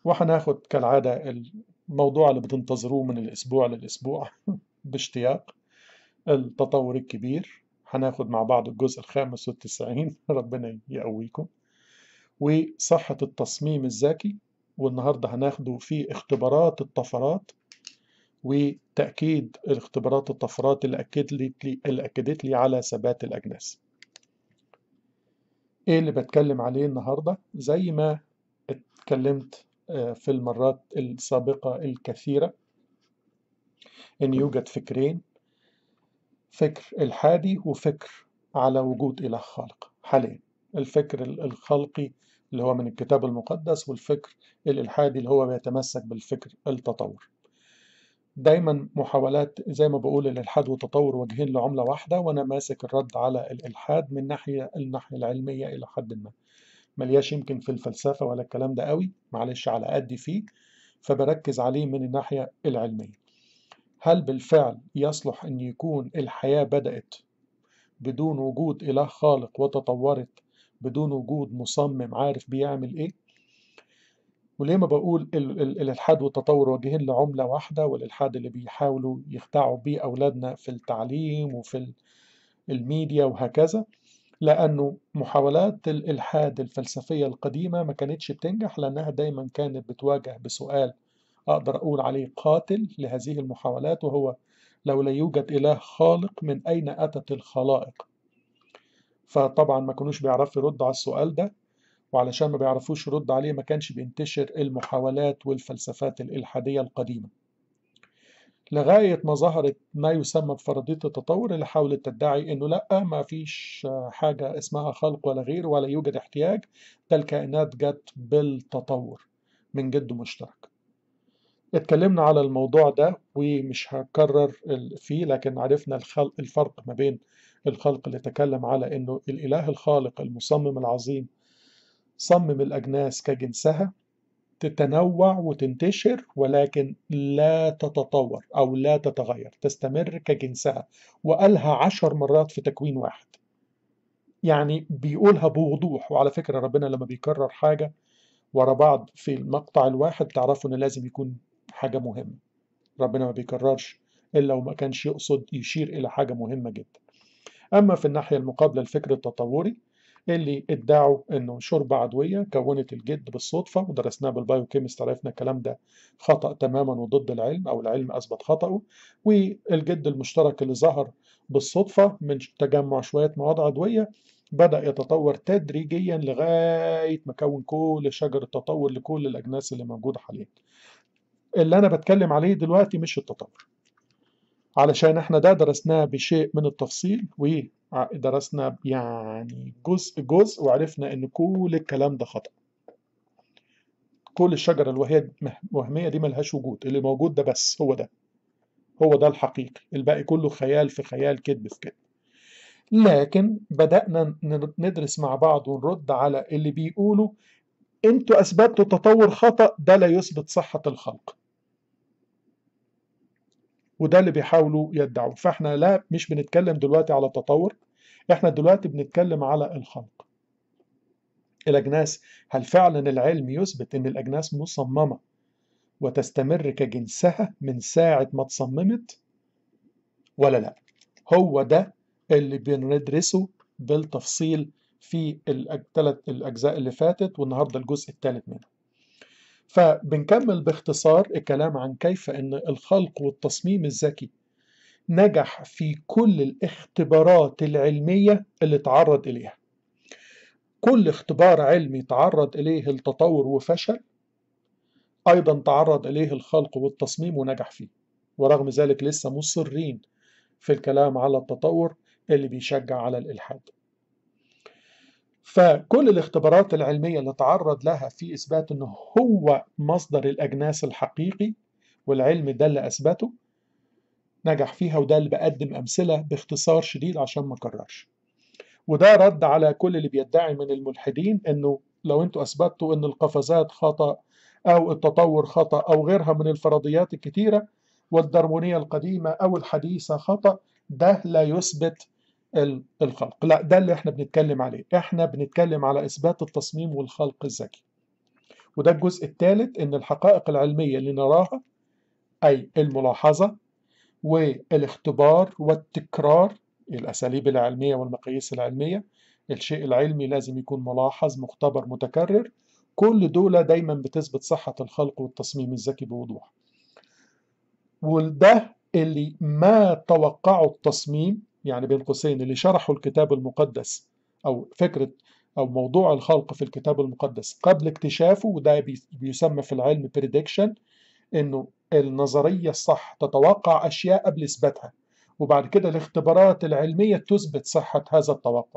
وهناخد كالعادة الموضوع اللي بتنتظروه من الأسبوع للأسبوع باشتياق التطور الكبير هناخد مع بعض الجزء الخامس والتسعين ربنا يقويكم وصحة التصميم الذكي والنهاردة هناخده في اختبارات الطفرات وتأكيد الاختبارات الطفرات اللي أكد لي اللي أكدت لي على ثبات الأجناس. إيه اللي بتكلم عليه النهاردة؟ زي ما اتكلمت في المرات السابقة الكثيرة إن يوجد فكرين فكر الحادي وفكر على وجود إله خالق حاليا الفكر الخلقي اللي هو من الكتاب المقدس والفكر الإلحادي اللي هو بيتمسك بالفكر التطور دايما محاولات زي ما بقول الإلحاد والتطور وجهين لعملة واحدة وأنا ماسك الرد على الإلحاد من ناحية الناحية العلمية إلى حد ما ملياش يمكن في الفلسفة ولا الكلام ده قوي معلش على قدي فيه فبركز عليه من الناحية العلمية هل بالفعل يصلح أن يكون الحياة بدأت بدون وجود إله خالق وتطورت بدون وجود مصمم عارف بيعمل إيه؟ وليه ما بقول الإلحاد والتطور وجهين لعملة واحدة والإلحاد اللي بيحاولوا يخدعوا بيه أولادنا في التعليم وفي الميديا وهكذا لأنه محاولات الإلحاد الفلسفية القديمة ما كانتش بتنجح لأنها دايما كانت بتواجه بسؤال أقدر أقول عليه قاتل لهذه المحاولات وهو لو لا يوجد إله خالق من أين أتت الخلائق فطبعا ما كانوش بيعرفوا يردوا على السؤال ده وعلشان ما بيعرفوش يرد عليه ما كانش بينتشر المحاولات والفلسفات الإلحادية القديمة لغاية ما ظهرت ما يسمى بفرضية التطور اللي حاولت تدعي إنه لأ ما فيش حاجة اسمها خلق ولا غير ولا يوجد احتياج ده الكائنات جت بالتطور من جد مشترك اتكلمنا على الموضوع ده ومش هكرر فيه لكن عرفنا الخلق الفرق ما بين الخلق اللي تكلم على انه الاله الخالق المصمم العظيم صمم الاجناس كجنسها تتنوع وتنتشر ولكن لا تتطور او لا تتغير تستمر كجنسها وقالها عشر مرات في تكوين واحد يعني بيقولها بوضوح وعلى فكرة ربنا لما بيكرر حاجة ورا بعض في المقطع الواحد تعرفوا ان لازم يكون حاجة مهمة ربنا ما بيكررش إلا وما كانش يقصد يشير إلى حاجة مهمة جدا أما في الناحية المقابلة الفكر التطوري اللي ادعوا انه شوربة عضوية كونت الجد بالصدفة ودرسناه بالبايوكيمست عرفنا الكلام ده خطأ تماما وضد العلم او العلم اثبت خطأه والجد المشترك اللي ظهر بالصدفة من تجمع شوية مواد عضوية بدأ يتطور تدريجيا لغاية ما كون كل شجر التطور لكل الأجناس اللي موجودة حاليا اللي أنا بتكلم عليه دلوقتي مش التطور علشان احنا ده درسناه بشيء من التفصيل ودرسنا يعني جزء جزء وعرفنا ان كل الكلام ده خطأ كل الشجرة الوهمية دي ملهاش وجود اللي موجود ده بس هو ده هو ده الحقيقي الباقي كله خيال في خيال كذب في كذب لكن بدأنا ندرس مع بعض ونرد على اللي بيقولوا انتوا اثبتوا تطور خطأ ده لا يثبت صحة الخلق وده اللي بيحاولوا يدعوا فاحنا لا مش بنتكلم دلوقتي على التطور احنا دلوقتي بنتكلم على الخلق الأجناس هل فعلا العلم يثبت ان الأجناس مصممة وتستمر كجنسها من ساعة ما تصممت ولا لا هو ده اللي بندرسه بالتفصيل في الثلاث الأجزاء اللي فاتت والنهاردة الجزء الثالث منه فبنكمل باختصار الكلام عن كيف أن الخلق والتصميم الذكي نجح في كل الاختبارات العلمية اللي تعرض إليها كل اختبار علمي تعرض إليه التطور وفشل أيضا تعرض إليه الخلق والتصميم ونجح فيه ورغم ذلك لسه مصرين في الكلام على التطور اللي بيشجع على الإلحاد فكل الاختبارات العلمية اللي تعرض لها في إثبات أنه هو مصدر الأجناس الحقيقي والعلم ده اللي أثبته نجح فيها وده اللي بقدم أمثلة باختصار شديد عشان ما كررش وده رد على كل اللي بيدعي من الملحدين أنه لو أنتوا أثبتوا أن القفزات خطأ أو التطور خطأ أو غيرها من الفرضيات الكتيرة والدرمونية القديمة أو الحديثة خطأ ده لا يثبت الخلق لا ده اللي احنا بنتكلم عليه احنا بنتكلم على اثبات التصميم والخلق الذكي وده الجزء الثالث إن الحقائق العلمية اللي نراها أي الملاحظة والاختبار والتكرار الأساليب العلمية والمقاييس العلمية الشيء العلمي لازم يكون ملاحظ مختبر متكرر كل دول دايما بتثبت صحة الخلق والتصميم الذكي بوضوح وده اللي ما توقعه التصميم يعني بين قوسين اللي شرحوا الكتاب المقدس أو فكرة أو موضوع الخلق في الكتاب المقدس قبل اكتشافه وده بيسمى في العلم prediction إنه النظرية الصح تتوقع أشياء قبل إثباتها وبعد كده الاختبارات العلمية تثبت صحة هذا التوقع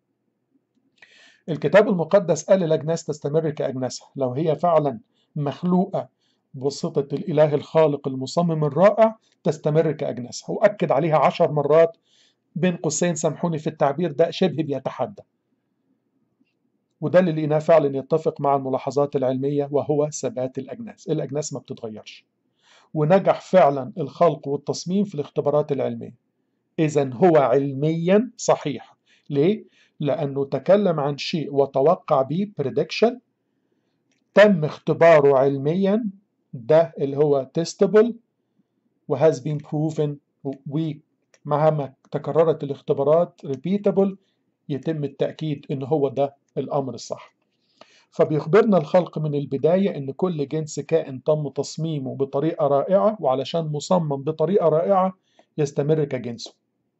الكتاب المقدس قال الأجناس تستمر كأجناسها لو هي فعلا مخلوقة بواسطة الإله الخالق المصمم الرائع تستمر كأجناسها وأكد عليها عشر مرات بين قوسين سامحوني في التعبير ده شبه بيتحدى وده اللي لقيناه فعلا يتفق مع الملاحظات العلمية وهو ثبات الأجناس الأجناس ما بتتغيرش ونجح فعلا الخلق والتصميم في الاختبارات العلمية إذا هو علميا صحيح ليه؟ لأنه تكلم عن شيء وتوقع به prediction تم اختباره علميا ده اللي هو testable و has been proven ومهما تكررت الاختبارات repeatable يتم التأكيد إن هو ده الأمر الصح فبيخبرنا الخلق من البداية إن كل جنس كائن تم تصميمه بطريقة رائعة وعلشان مصمم بطريقة رائعة يستمر كجنسه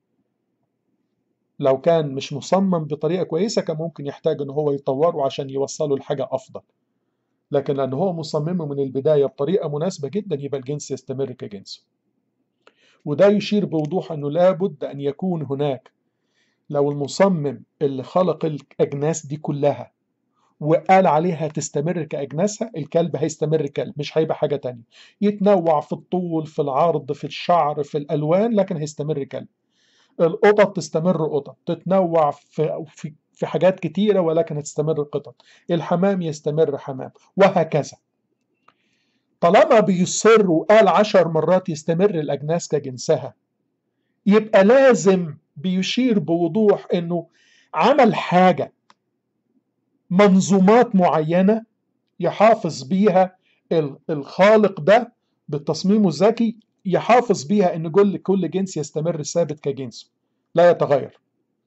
لو كان مش مصمم بطريقة كويسة كان ممكن يحتاج إن هو يطوره عشان يوصله لحاجة أفضل لكن لأن هو مصممه من البداية بطريقة مناسبة جدا يبقى الجنس يستمر كجنسه وده يشير بوضوح أنه لابد أن يكون هناك لو المصمم اللي خلق الأجناس دي كلها وقال عليها تستمر كأجناسها الكلب هيستمر كلب مش هيبقى حاجة تانية يتنوع في الطول في العرض في الشعر في الألوان لكن هيستمر كلب القطط تستمر قطط تتنوع في, في, في حاجات كتيرة ولكن هتستمر قطط الحمام يستمر حمام وهكذا طالما بيصر وقال عشر مرات يستمر الأجناس كجنسها يبقى لازم بيشير بوضوح انه عمل حاجة منظومات معينة يحافظ بيها الخالق ده بالتصميم الذكي يحافظ بيها ان كل كل جنس يستمر ثابت كجنسه لا يتغير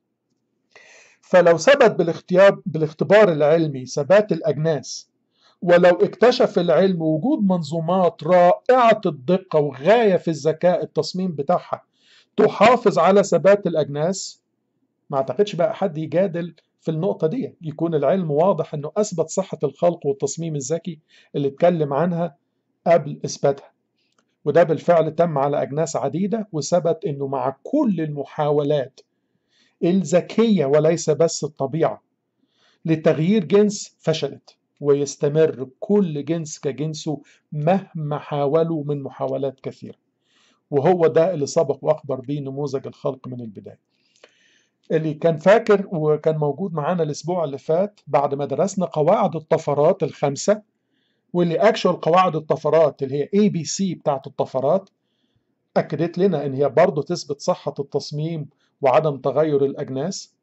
فلو ثبت بالاختيار بالاختبار العلمي ثبات الاجناس ولو اكتشف العلم وجود منظومات رائعة الدقة وغاية في الذكاء التصميم بتاعها تحافظ على ثبات الأجناس ما أعتقدش بقى حد يجادل في النقطة دي يكون العلم واضح أنه أثبت صحة الخلق والتصميم الذكي اللي اتكلم عنها قبل إثباتها وده بالفعل تم على أجناس عديدة وثبت أنه مع كل المحاولات الذكية وليس بس الطبيعة لتغيير جنس فشلت ويستمر كل جنس كجنسه مهما حاولوا من محاولات كثيرة وهو ده اللي سبق وأخبر به نموذج الخلق من البداية اللي كان فاكر وكان موجود معانا الأسبوع اللي فات بعد ما درسنا قواعد الطفرات الخمسة واللي اكشوال قواعد الطفرات اللي هي اي بي سي بتاعت الطفرات اكدت لنا ان هي برضه تثبت صحة التصميم وعدم تغير الاجناس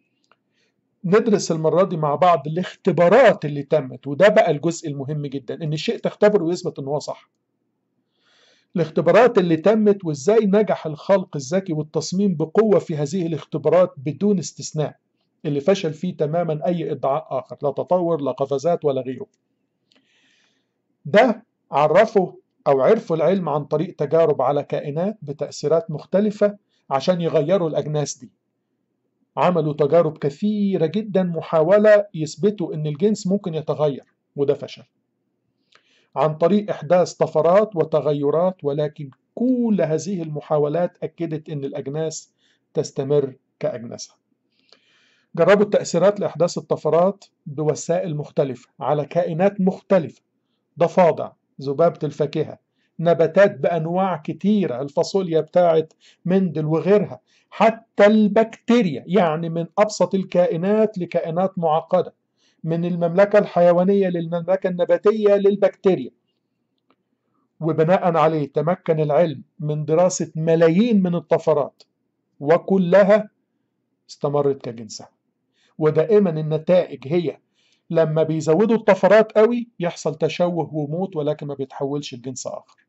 ندرس المرة دي مع بعض الاختبارات اللي تمت وده بقى الجزء المهم جدا ان الشيء تختبره ويثبت ان هو صح الاختبارات اللي تمت وازاي نجح الخلق الذكي والتصميم بقوة في هذه الاختبارات بدون استثناء اللي فشل فيه تماما اي ادعاء اخر لا تطور لا قفزات ولا غيره ده عرفه أو عرفوا العلم عن طريق تجارب على كائنات بتأثيرات مختلفة عشان يغيروا الأجناس دي عملوا تجارب كثيرة جدا محاولة يثبتوا أن الجنس ممكن يتغير وده فشل عن طريق إحداث طفرات وتغيرات ولكن كل هذه المحاولات أكدت أن الأجناس تستمر كأجناسها جربوا التأثيرات لإحداث الطفرات بوسائل مختلفة على كائنات مختلفة ضفادع ذبابة الفاكهة نباتات بأنواع كتيرة الفاصوليا بتاعت مندل وغيرها حتى البكتيريا يعني من أبسط الكائنات لكائنات معقدة من المملكة الحيوانية للمملكة النباتية للبكتيريا وبناء عليه تمكن العلم من دراسة ملايين من الطفرات وكلها استمرت كجنسها ودائما النتائج هي لما بيزودوا الطفرات قوي يحصل تشوه وموت ولكن ما بيتحولش لجنس آخر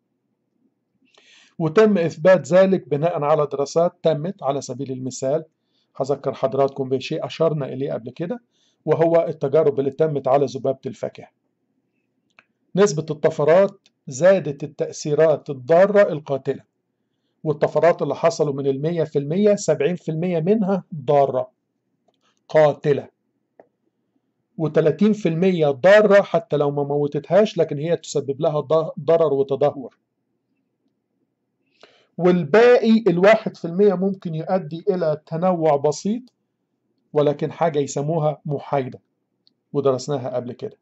وتم إثبات ذلك بناء على دراسات تمت على سبيل المثال هذكر حضراتكم بشيء أشرنا إليه قبل كده وهو التجارب اللي تمت على ذبابة الفاكهة نسبة الطفرات زادت التأثيرات الضارة القاتلة والطفرات اللي حصلوا من المية في المية سبعين في المية منها ضارة قاتلة وتلاتين في المية ضارة حتى لو ما موتتهاش لكن هي تسبب لها ضرر وتدهور والباقي الواحد في المية ممكن يؤدي إلى تنوع بسيط ولكن حاجة يسموها محايدة ودرسناها قبل كده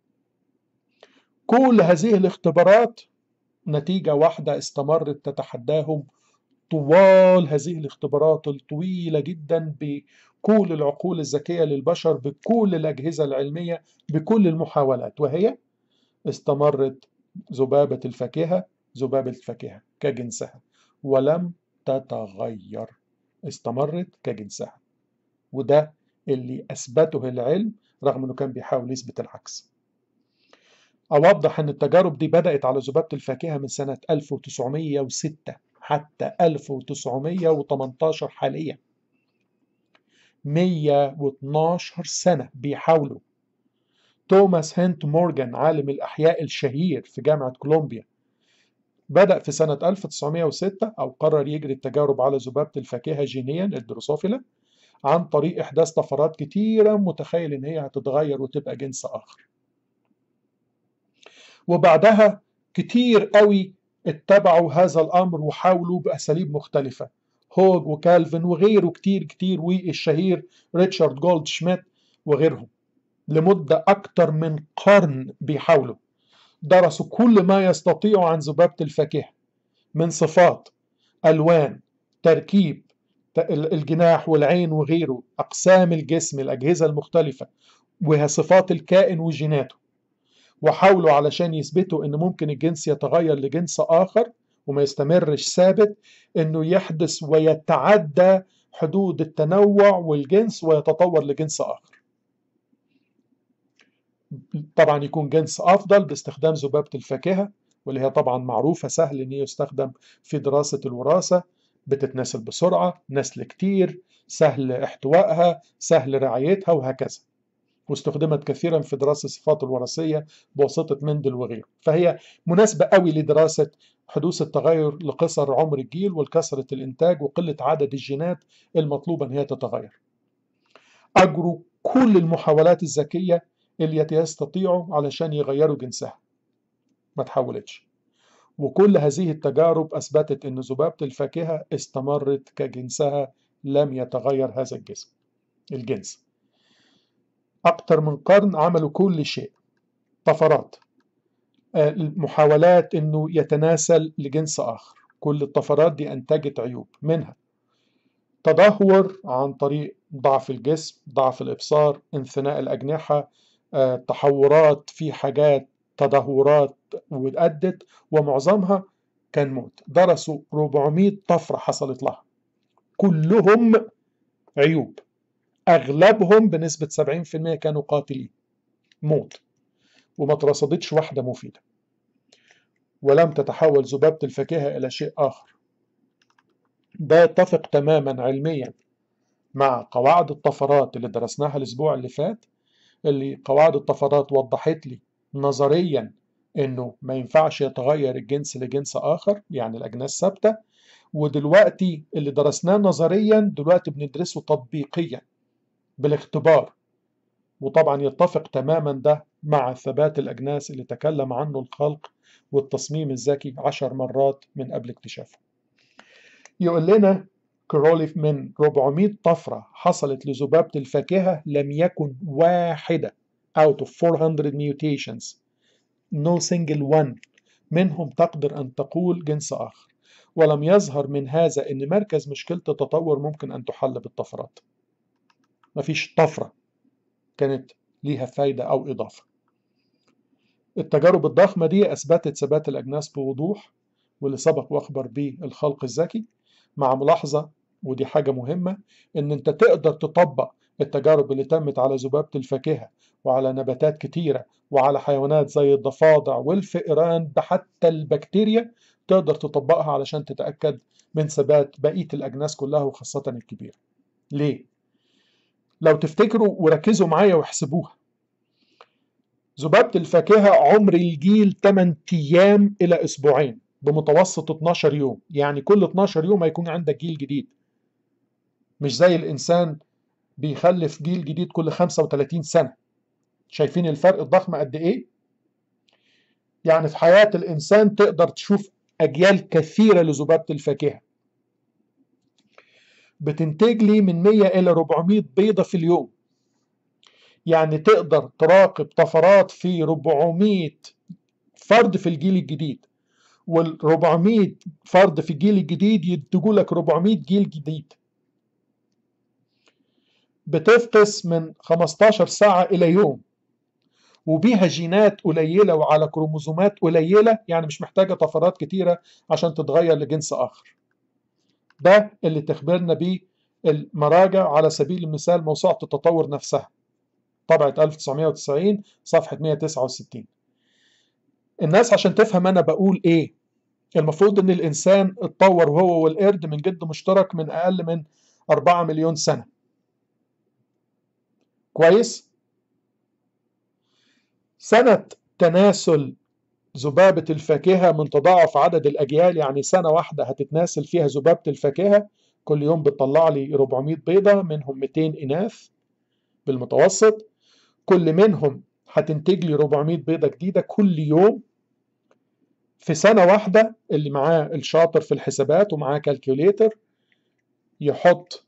كل هذه الاختبارات نتيجة واحدة استمرت تتحداهم طوال هذه الاختبارات الطويلة جدا بكل العقول الذكية للبشر بكل الأجهزة العلمية بكل المحاولات وهي استمرت ذبابة الفاكهة ذبابة الفاكهة كجنسها ولم تتغير استمرت كجنسها وده اللي أثبته العلم رغم أنه كان بيحاول يثبت العكس أوضح أن التجارب دي بدأت على ذبابة الفاكهة من سنة 1906 حتى 1918 حاليا 112 سنة بيحاولوا توماس هنت مورجان عالم الأحياء الشهير في جامعة كولومبيا بدأ في سنة 1906 أو قرر يجري التجارب على ذبابة الفاكهة جينيا الدروسوفيلا عن طريق إحداث طفرات كتيرة متخيل إن هي هتتغير وتبقى جنس آخر وبعدها كتير قوي اتبعوا هذا الأمر وحاولوا بأساليب مختلفة هوج وكالفن وغيره كتير كتير والشهير ريتشارد جولد شميت وغيرهم لمدة أكتر من قرن بيحاولوا درسوا كل ما يستطيعوا عن ذبابة الفاكهة من صفات ألوان تركيب الجناح والعين وغيره أقسام الجسم الأجهزة المختلفة وصفات الكائن وجيناته وحاولوا علشان يثبتوا ان ممكن الجنس يتغير لجنس اخر وما يستمرش ثابت انه يحدث ويتعدى حدود التنوع والجنس ويتطور لجنس اخر طبعا يكون جنس افضل باستخدام ذبابة الفاكهة واللي هي طبعا معروفة سهل ان هي يستخدم في دراسة الوراثة بتتناسل بسرعة نسل كتير سهل احتوائها سهل رعايتها وهكذا واستخدمت كثيرا في دراسة الصفات الوراثية بواسطة مندل وغيره فهي مناسبة قوي لدراسة حدوث التغير لقصر عمر الجيل والكثرة الإنتاج وقلة عدد الجينات المطلوبة أن هي تتغير أجروا كل المحاولات الذكية اللي يستطيعوا علشان يغيروا جنسها ما تحولتش وكل هذه التجارب أثبتت أن ذبابة الفاكهة استمرت كجنسها لم يتغير هذا الجسم الجنس أكثر من قرن عملوا كل شيء طفرات محاولات أنه يتناسل لجنس آخر كل الطفرات دي أنتجت عيوب منها تدهور عن طريق ضعف الجسم ضعف الإبصار انثناء الأجنحة تحورات في حاجات تدهورات وأدت ومعظمها كان موت درسوا 400 طفرة حصلت لها كلهم عيوب أغلبهم بنسبة 70% كانوا قاتلين موت وما ترصدتش واحدة مفيدة ولم تتحول ذبابة الفاكهة إلى شيء آخر ده يتفق تماما علميا مع قواعد الطفرات اللي درسناها الأسبوع اللي فات اللي قواعد الطفرات وضحت لي نظريا انه ما ينفعش يتغير الجنس لجنس اخر يعني الاجناس ثابته ودلوقتي اللي درسناه نظريا دلوقتي بندرسه تطبيقيا بالاختبار وطبعا يتفق تماما ده مع ثبات الأجناس اللي تكلم عنه الخلق والتصميم الذكي عشر مرات من قبل اكتشافه يقول لنا كروليف من 400 طفرة حصلت لذبابة الفاكهة لم يكن واحدة out of 400 mutations no single one منهم تقدر أن تقول جنس آخر ولم يظهر من هذا أن مركز مشكلة التطور ممكن أن تحل بالطفرات مفيش طفرة كانت ليها فايدة أو إضافة التجارب الضخمة دي أثبتت ثبات الأجناس بوضوح واللي سبق وأخبر به الخلق الذكي مع ملاحظة ودي حاجة مهمة إن أنت تقدر تطبق التجارب اللي تمت على ذبابة الفاكهة وعلى نباتات كتيرة وعلى حيوانات زي الضفادع والفئران ده حتى البكتيريا تقدر تطبقها علشان تتأكد من ثبات بقية الأجناس كلها وخاصة الكبيرة ليه؟ لو تفتكروا وركزوا معايا واحسبوها ذبابة الفاكهة عمر الجيل 8 أيام إلى أسبوعين بمتوسط 12 يوم يعني كل 12 يوم هيكون عندك جيل جديد مش زي الإنسان بيخلف جيل جديد كل 35 سنة شايفين الفرق الضخم قد إيه؟ يعني في حياة الإنسان تقدر تشوف أجيال كثيرة لذبابة الفاكهة بتنتج لي من 100 إلى 400 بيضة في اليوم يعني تقدر تراقب طفرات في 400 فرد في الجيل الجديد وال 400 فرد في الجيل الجديد ينتجوا لك 400 جيل جديد بتفقس من 15 ساعة إلى يوم وبيها جينات قليلة وعلى كروموزومات قليلة يعني مش محتاجة طفرات كتيرة عشان تتغير لجنس آخر ده اللي تخبرنا بيه المراجع على سبيل المثال موسوعة التطور نفسها طبعة 1990 صفحة 169 الناس عشان تفهم أنا بقول إيه المفروض إن الإنسان اتطور هو والقرد من جد مشترك من أقل من 4 مليون سنة كويس؟ سنة تناسل ذبابة الفاكهة من تضاعف عدد الأجيال يعني سنة واحدة هتتناسل فيها ذبابة الفاكهة كل يوم بتطلع لي 400 بيضة منهم 200 إناث بالمتوسط كل منهم هتنتج لي 400 بيضة جديدة كل يوم في سنة واحدة اللي معاه الشاطر في الحسابات ومعاه كالكوليتر يحط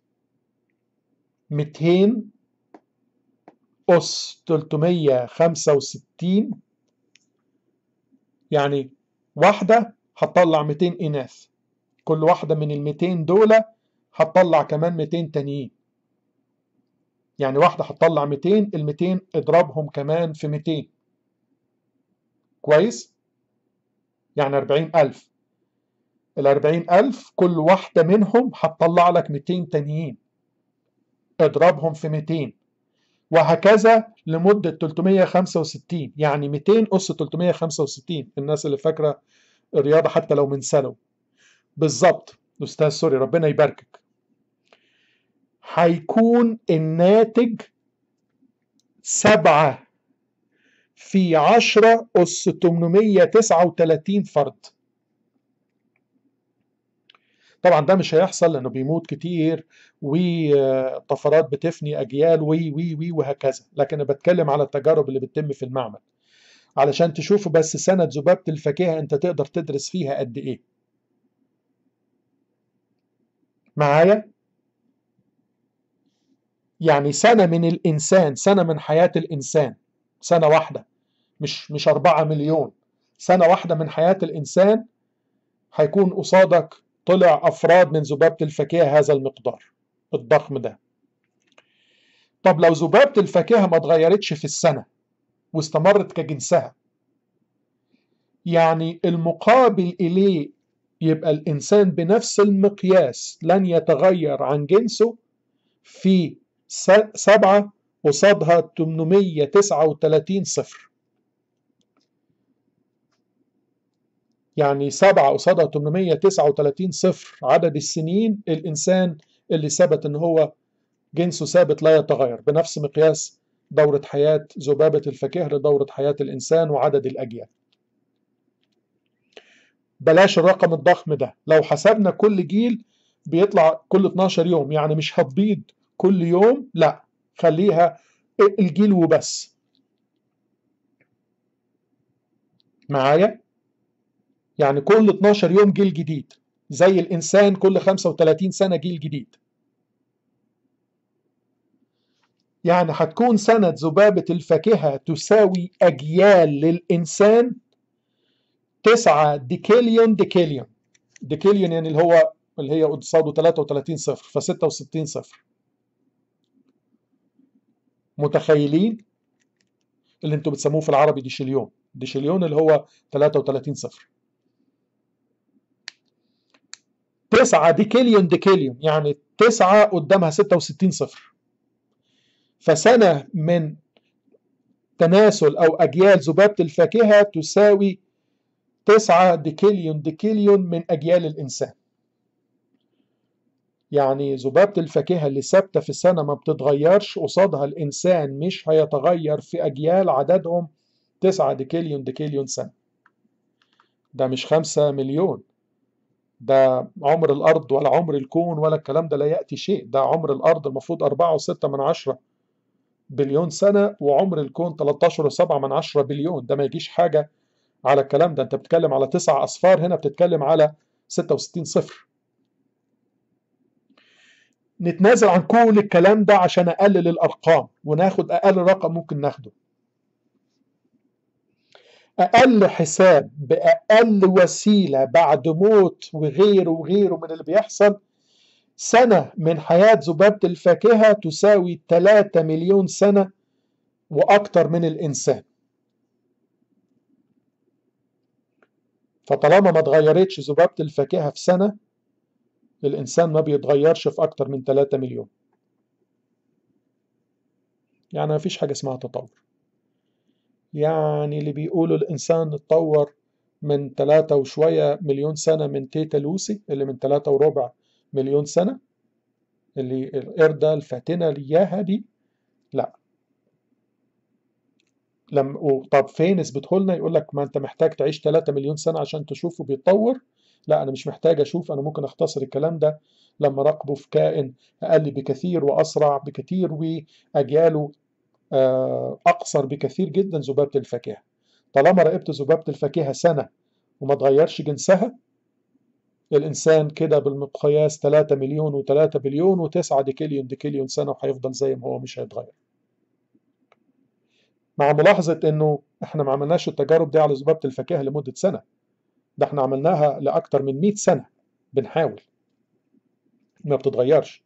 200 أس 365 يعني واحدة هتطلع 200 إناث كل واحدة من ال 200 دول هتطلع كمان 200 تانيين يعني واحدة هتطلع 200 ال 200 اضربهم كمان في 200 كويس؟ يعني 40000 ال 40000 كل واحدة منهم هتطلع لك 200 تانيين اضربهم في 200 وهكذا لمدة 365 يعني 200 أس 365 الناس اللي فاكرة الرياضة حتى لو من ثانوي بالظبط أستاذ سوري ربنا يباركك هيكون الناتج سبعة في عشرة أس 839 فرد طبعا ده مش هيحصل لانه بيموت كتير وطفرات بتفني اجيال وي وي وي وهكذا لكن انا بتكلم على التجارب اللي بتتم في المعمل علشان تشوفوا بس سنة ذبابة الفاكهة انت تقدر تدرس فيها قد ايه معايا يعني سنة من الإنسان سنة من حياة الإنسان سنة واحدة مش مش أربعة مليون سنة واحدة من حياة الإنسان هيكون قصادك طلع أفراد من ذبابة الفاكهة هذا المقدار الضخم ده طب لو ذبابة الفاكهة ما اتغيرتش في السنة واستمرت كجنسها يعني المقابل إليه يبقى الإنسان بنفس المقياس لن يتغير عن جنسه في سبعة قصادها 839 صفر يعني سبعة قصادها 839 صفر عدد السنين الإنسان اللي ثبت إن هو جنسه ثابت لا يتغير بنفس مقياس دورة حياة ذبابة الفاكهة لدورة حياة الإنسان وعدد الأجيال بلاش الرقم الضخم ده لو حسبنا كل جيل بيطلع كل 12 يوم يعني مش هتبيض كل يوم لا خليها الجيل وبس معايا يعني كل 12 يوم جيل جديد زي الإنسان كل 35 سنة جيل جديد يعني هتكون سنة ذبابة الفاكهة تساوي أجيال للإنسان تسعة ديكيليون ديكيليون ديكيليون يعني اللي هو اللي هي قصاده 33 صفر ف 66 صفر متخيلين اللي انتوا بتسموه في العربي ديشليون ديشليون اللي هو 33 صفر 9 ديكيليون ديكيليون يعني 9 قدامها 66 صفر فسنة من تناسل أو أجيال ذبابة الفاكهة تساوي 9 ديكيليون ديكيليون من أجيال الإنسان يعني ذبابة الفاكهة اللي ثابتة في السنة ما بتتغيرش قصادها الإنسان مش هيتغير في أجيال عددهم 9 ديكيليون ديكيليون سنة ده مش 5 مليون ده عمر الأرض ولا عمر الكون ولا الكلام ده لا يأتي شيء ده عمر الأرض المفروض 4.6 من عشرة بليون سنة وعمر الكون 13.7 من عشرة بليون ده ما يجيش حاجة على الكلام ده انت بتتكلم على تسع أصفار هنا بتتكلم على 66 صفر نتنازل عن كل الكلام ده عشان أقلل الأرقام وناخد أقل رقم ممكن ناخده أقل حساب بأقل وسيلة بعد موت وغيره وغيره من اللي بيحصل سنة من حياة ذبابة الفاكهة تساوي 3 مليون سنة وأكتر من الإنسان فطالما ما اتغيرتش ذبابة الفاكهة في سنة الإنسان ما بيتغيرش في أكتر من 3 مليون يعني ما فيش حاجة اسمها تطور يعني اللي بيقولوا الإنسان اتطور من 3 وشوية مليون سنة من تيتا لوسي اللي من 3 وربع مليون سنة اللي القردة الفاتنة لياها دي لا لم طب فين اثبته لنا يقول لك ما انت محتاج تعيش 3 مليون سنة عشان تشوفه بيتطور لا انا مش محتاج اشوف انا ممكن اختصر الكلام ده لما راقبه في كائن اقل بكثير واسرع بكثير واجياله اقصر بكثير جدا ذبابة الفاكهة طالما راقبت ذبابة الفاكهة سنة وما تغيرش جنسها الإنسان كده بالمقياس 3 مليون و3 بليون و9 ديكيليون ديكيليون سنة وهيفضل زي ما هو مش هيتغير مع ملاحظة إنه إحنا ما عملناش التجارب دي على ذبابة الفاكهة لمدة سنة ده إحنا عملناها لأكتر من 100 سنة بنحاول ما بتتغيرش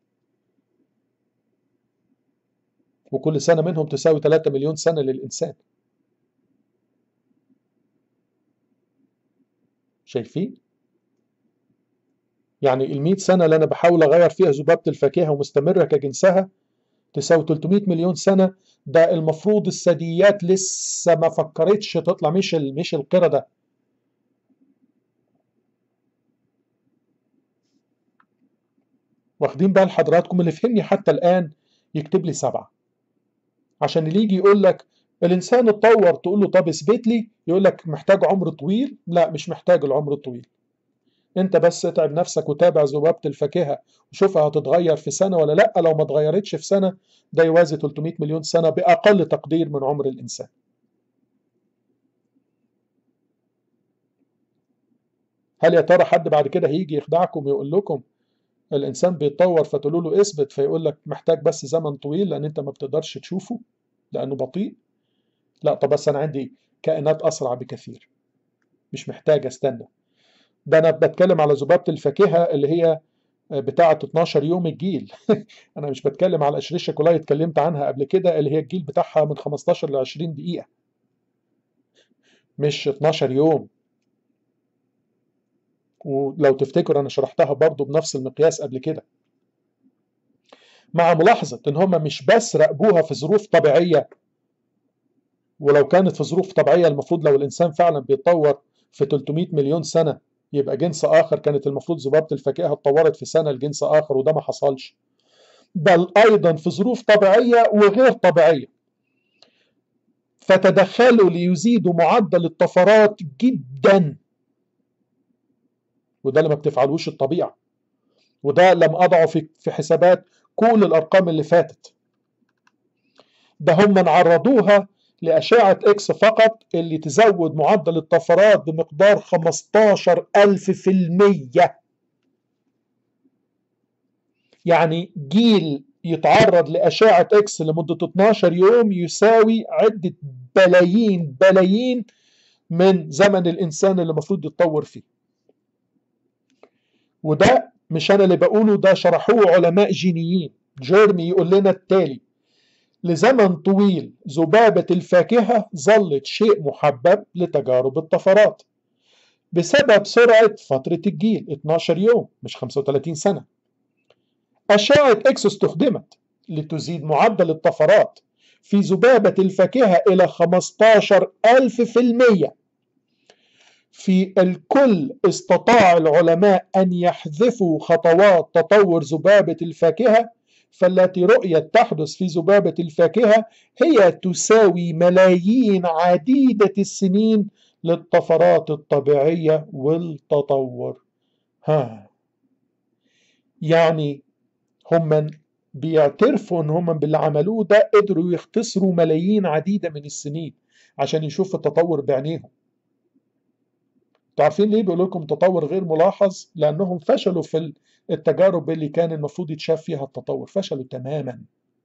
وكل سنة منهم تساوي 3 مليون سنة للإنسان شايفين؟ يعني ال 100 سنة اللي أنا بحاول أغير فيها ذبابة الفاكهة ومستمرة كجنسها تساوي 300 مليون سنة ده المفروض الثدييات لسه ما فكرتش تطلع مش مش القردة واخدين بال حضراتكم اللي فهمني حتى الآن يكتب لي سبعة عشان اللي يجي يقول لك الإنسان اتطور تقول له طب اثبت لي يقول لك محتاج عمر طويل لا مش محتاج العمر الطويل انت بس اتعب نفسك وتابع ذبابة الفاكهة وشوفها هتتغير في سنة ولا لا لو ما اتغيرتش في سنة ده يوازي 300 مليون سنة بأقل تقدير من عمر الإنسان هل يا ترى حد بعد كده هيجي يخدعكم ويقول لكم الإنسان بيتطور فتقولوا له اثبت فيقول لك محتاج بس زمن طويل لأن أنت ما بتقدرش تشوفه لأنه بطيء لا طب بس أنا عندي كائنات أسرع بكثير مش محتاج استنى ده انا بتكلم على ذبابه الفاكهه اللي هي بتاعه 12 يوم الجيل انا مش بتكلم على اشريشيا كولاي اتكلمت عنها قبل كده اللي هي الجيل بتاعها من 15 ل 20 دقيقه مش 12 يوم ولو تفتكروا انا شرحتها برضو بنفس المقياس قبل كده مع ملاحظه ان هم مش بس راقبوها في ظروف طبيعيه ولو كانت في ظروف طبيعيه المفروض لو الانسان فعلا بيتطور في 300 مليون سنه يبقى جنس آخر كانت المفروض ذبابة الفاكهة اتطورت في سنة لجنس آخر وده ما حصلش بل أيضا في ظروف طبيعية وغير طبيعية فتدخلوا ليزيدوا معدل الطفرات جدا وده اللي ما بتفعلوش الطبيعة وده لم أضعه في في حسابات كل الأرقام اللي فاتت ده هم من عرضوها لأشعة إكس فقط اللي تزود معدل الطفرات بمقدار 15 ألف في المية يعني جيل يتعرض لأشعة إكس لمدة 12 يوم يساوي عدة بلايين بلايين من زمن الإنسان اللي المفروض يتطور فيه وده مش أنا اللي بقوله ده شرحوه علماء جينيين جيرمي يقول لنا التالي لزمن طويل ذبابة الفاكهة ظلت شيء محبب لتجارب الطفرات بسبب سرعة فترة الجيل 12 يوم مش 35 سنة أشعة إكس استخدمت لتزيد معدل الطفرات في ذبابة الفاكهة إلى 15 ألف في المية في الكل استطاع العلماء أن يحذفوا خطوات تطور ذبابة الفاكهة فالتي رؤيت تحدث في ذبابة الفاكهة هي تساوي ملايين عديدة السنين للطفرات الطبيعية والتطور ها يعني هم بيعترفوا ان هم باللي عملوه ده قدروا يختصروا ملايين عديدة من السنين عشان يشوفوا التطور بعينيهم انتوا عارفين ليه بيقولوا لكم تطور غير ملاحظ لانهم فشلوا في التجارب اللي كان المفروض يتشاف فيها التطور فشلوا تماما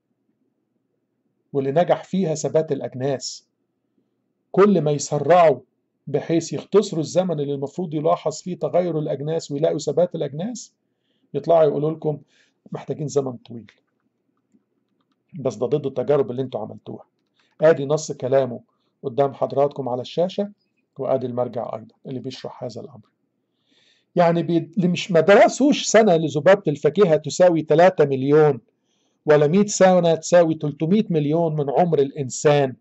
واللي نجح فيها ثبات الاجناس كل ما يسرعوا بحيث يختصروا الزمن اللي المفروض يلاحظ فيه تغير الاجناس ويلاقوا ثبات الاجناس يطلعوا يقولوا لكم محتاجين زمن طويل بس ده ضد التجارب اللي انتوا عملتوها ادي نص كلامه قدام حضراتكم على الشاشة وادي المرجع ايضا اللي بيشرح هذا الامر يعني بي... اللي مش ما درسوش سنة لذبابة الفاكهة تساوي 3 مليون ولا 100 سنة تساوي 300 مليون من عمر الإنسان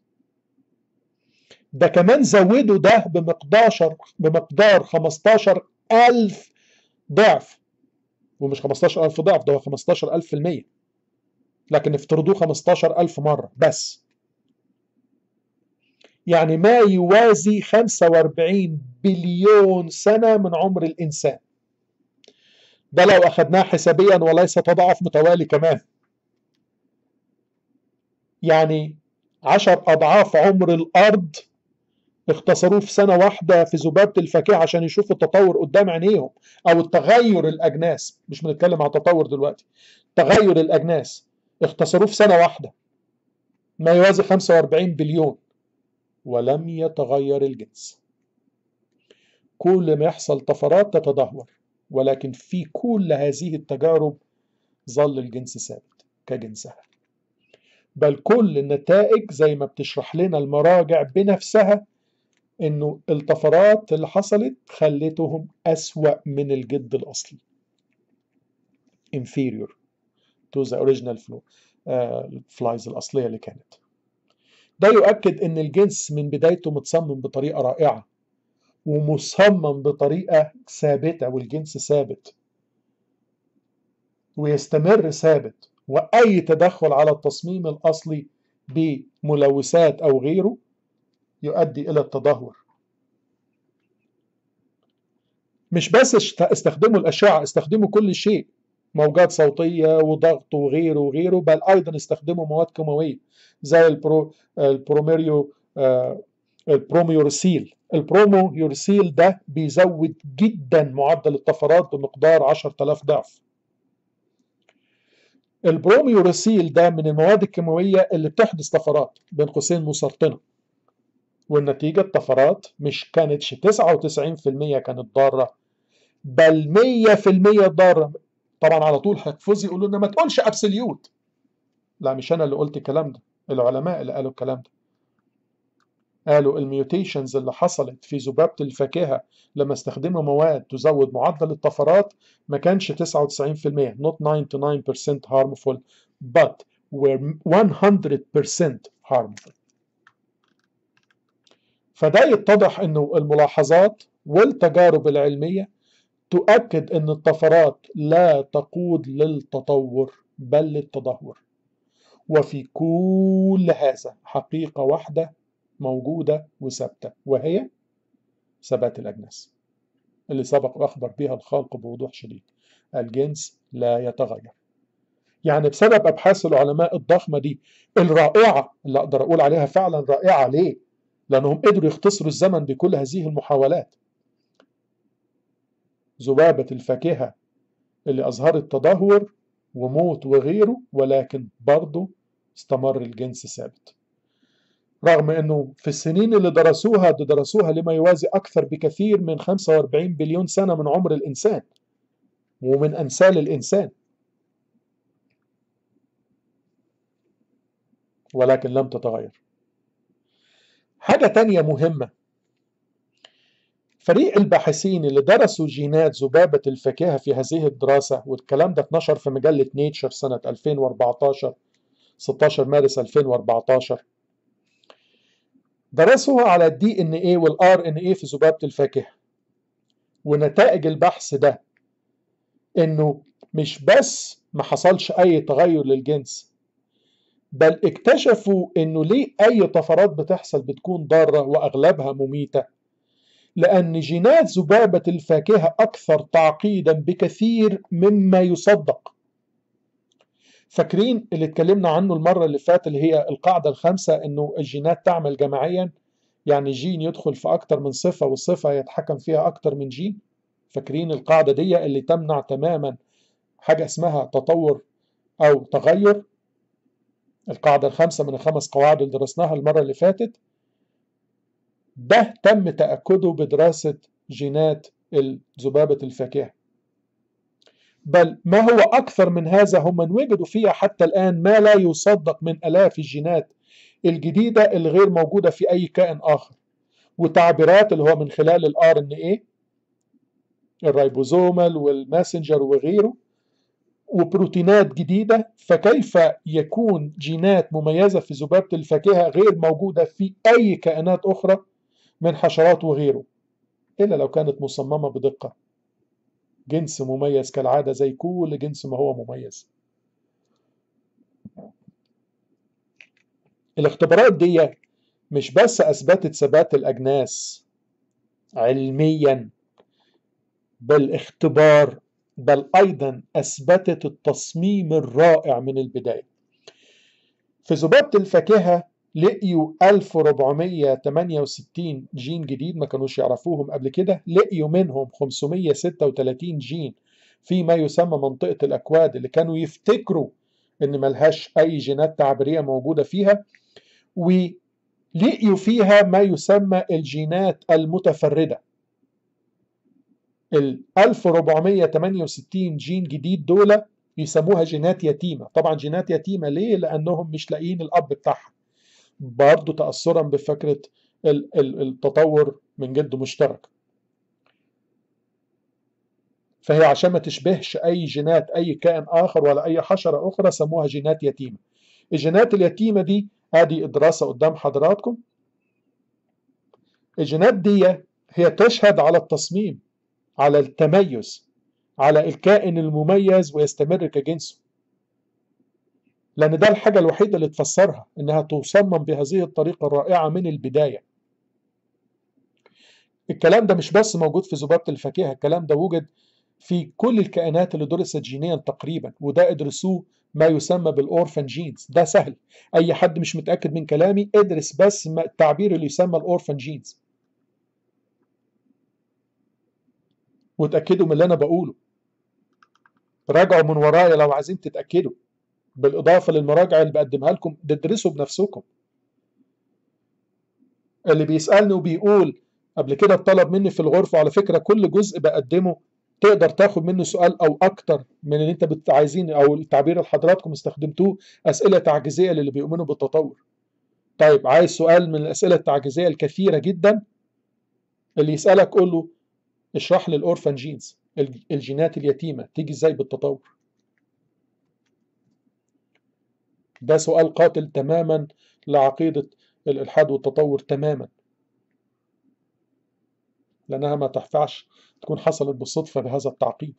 ده كمان زودوا ده بمقدار بمقدار 15 ألف ضعف ومش 15 ألف ضعف ده هو 15 ألف في المية لكن افترضوه 15 ألف مرة بس يعني ما يوازي 45 بليون سنة من عمر الإنسان ده لو أخذناه حسابيا وليس تضاعف متوالي كمان يعني عشر أضعاف عمر الأرض اختصروه في سنة واحدة في ذبابة الفاكهة عشان يشوفوا التطور قدام عينيهم أو التغير الأجناس مش بنتكلم عن التطور دلوقتي تغير الأجناس اختصروه في سنة واحدة ما يوازي 45 بليون ولم يتغير الجنس كل ما يحصل طفرات تتدهور ولكن في كل هذه التجارب ظل الجنس ثابت كجنسها بل كل النتائج زي ما بتشرح لنا المراجع بنفسها انه الطفرات اللي حصلت خلتهم اسوأ من الجد الاصلي inferior to the original flow الفلايز الاصليه اللي كانت ده يؤكد ان الجنس من بدايته متصمم بطريقه رائعه ومصمم بطريقه ثابته والجنس ثابت ويستمر ثابت واي تدخل على التصميم الاصلي بملوثات او غيره يؤدي الى التدهور مش بس استخدموا الاشعه استخدموا كل شيء موجات صوتيه وضغط وغيره وغيره بل ايضا استخدموا مواد كيماويه زي البرو البروميريو البروميورسيل البروميورسيل ده بيزود جدا معدل الطفرات بمقدار 10000 ضعف البروميورسيل ده من المواد الكيماويه اللي بتحدث طفرات بين قوسين مسرطنه والنتيجه الطفرات مش كانتش 99% كانت ضاره بل 100% ضاره طبعا على طول هيحفظوا يقولوا لنا ما تقولش ابسوليوت لا مش انا اللي قلت الكلام ده العلماء اللي قالوا الكلام ده قالوا الميوتيشنز اللي حصلت في ذبابة الفاكهة لما استخدموا مواد تزود معدل الطفرات ما كانش 99% not 99% harmful but were 100% harmful فده يتضح انه الملاحظات والتجارب العلمية تؤكد ان الطفرات لا تقود للتطور بل للتدهور وفي كل هذا حقيقة واحدة موجودة وثابتة وهي ثبات الأجناس اللي سبق وأخبر بها الخالق بوضوح شديد الجنس لا يتغير يعني بسبب أبحاث العلماء الضخمة دي الرائعة اللي أقدر أقول عليها فعلا رائعة ليه؟ لأنهم قدروا يختصروا الزمن بكل هذه المحاولات ذبابة الفاكهة اللي أظهرت تدهور وموت وغيره ولكن برضه استمر الجنس ثابت رغم انه في السنين اللي درسوها دي درسوها لما يوازي اكثر بكثير من 45 بليون سنة من عمر الانسان ومن امثال الانسان ولكن لم تتغير حاجة تانية مهمة فريق الباحثين اللي درسوا جينات ذبابة الفاكهة في هذه الدراسة والكلام ده اتنشر في مجلة نيتشر سنة 2014 16 مارس 2014 درسوها على الدي ان ايه والار ان ايه في ذبابة الفاكهة ونتائج البحث ده انه مش بس ما حصلش اي تغير للجنس بل اكتشفوا انه ليه اي طفرات بتحصل بتكون ضارة واغلبها مميتة لان جينات ذبابة الفاكهة اكثر تعقيدا بكثير مما يصدق فاكرين اللي اتكلمنا عنه المرة اللي فاتت اللي هي القاعدة الخامسة انه الجينات تعمل جماعيا يعني جين يدخل في اكتر من صفة والصفة يتحكم فيها اكتر من جين فاكرين القاعدة دي اللي تمنع تماما حاجة اسمها تطور او تغير القاعدة الخامسة من الخمس قواعد اللي درسناها المرة اللي فاتت ده تم تأكده بدراسة جينات ذبابة الفاكهة بل ما هو أكثر من هذا هم من وجدوا فيها حتى الآن ما لا يصدق من آلاف الجينات الجديدة اللي غير موجودة في أي كائن آخر وتعبيرات اللي هو من خلال ال RNA الريبوزومال والماسنجر وغيره وبروتينات جديدة فكيف يكون جينات مميزة في ذبابة الفاكهة غير موجودة في أي كائنات أخرى من حشرات وغيره إلا لو كانت مصممة بدقة جنس مميز كالعادة زي كل جنس ما هو مميز الاختبارات دي مش بس أثبتت ثبات الأجناس علميا بالاختبار بل أيضا أثبتت التصميم الرائع من البداية في ذبابة الفاكهة لقيوا 1468 جين جديد ما كانوش يعرفوهم قبل كده لقيوا منهم 536 جين في ما يسمى منطقة الأكواد اللي كانوا يفتكروا إن ملهاش أي جينات تعبيرية موجودة فيها ولقيوا فيها ما يسمى الجينات المتفردة ال 1468 جين جديد دول يسموها جينات يتيمة طبعا جينات يتيمة ليه؟ لأنهم مش لاقيين الأب بتاعها برضه تأثرا بفكرة التطور من جد مشترك فهي عشان ما تشبهش أي جينات أي كائن آخر ولا أي حشرة أخرى سموها جينات يتيمة الجينات اليتيمة دي ادي الدراسة قدام حضراتكم الجينات دي هي تشهد على التصميم على التميز على الكائن المميز ويستمر كجنسه لأن ده الحاجة الوحيدة اللي تفسرها إنها تصمم بهذه الطريقة الرائعة من البداية الكلام ده مش بس موجود في ذبابة الفاكهة الكلام ده وجد في كل الكائنات اللي درست جينيا تقريبا وده ادرسوه ما يسمى بالأورفان جينز ده سهل أي حد مش متأكد من كلامي ادرس بس التعبير اللي يسمى الأورفان جينز وتأكدوا من اللي أنا بقوله راجعوا من ورايا لو عايزين تتأكدوا بالإضافة للمراجع اللي بقدمها لكم تدرسوا بنفسكم اللي بيسألني وبيقول قبل كده اتطلب مني في الغرفة على فكرة كل جزء بقدمه تقدر تاخد منه سؤال أو أكتر من اللي أنت عايزين أو التعبير اللي حضراتكم استخدمتوه أسئلة تعجيزية للي بيؤمنوا بالتطور طيب عايز سؤال من الأسئلة التعجيزية الكثيرة جدا اللي يسألك قول له اشرح لي الأورفان جينز الجينات اليتيمة تيجي ازاي بالتطور ده سؤال قاتل تماما لعقيدة الإلحاد والتطور تماما لأنها ما تنفعش تكون حصلت بالصدفة بهذا التعقيد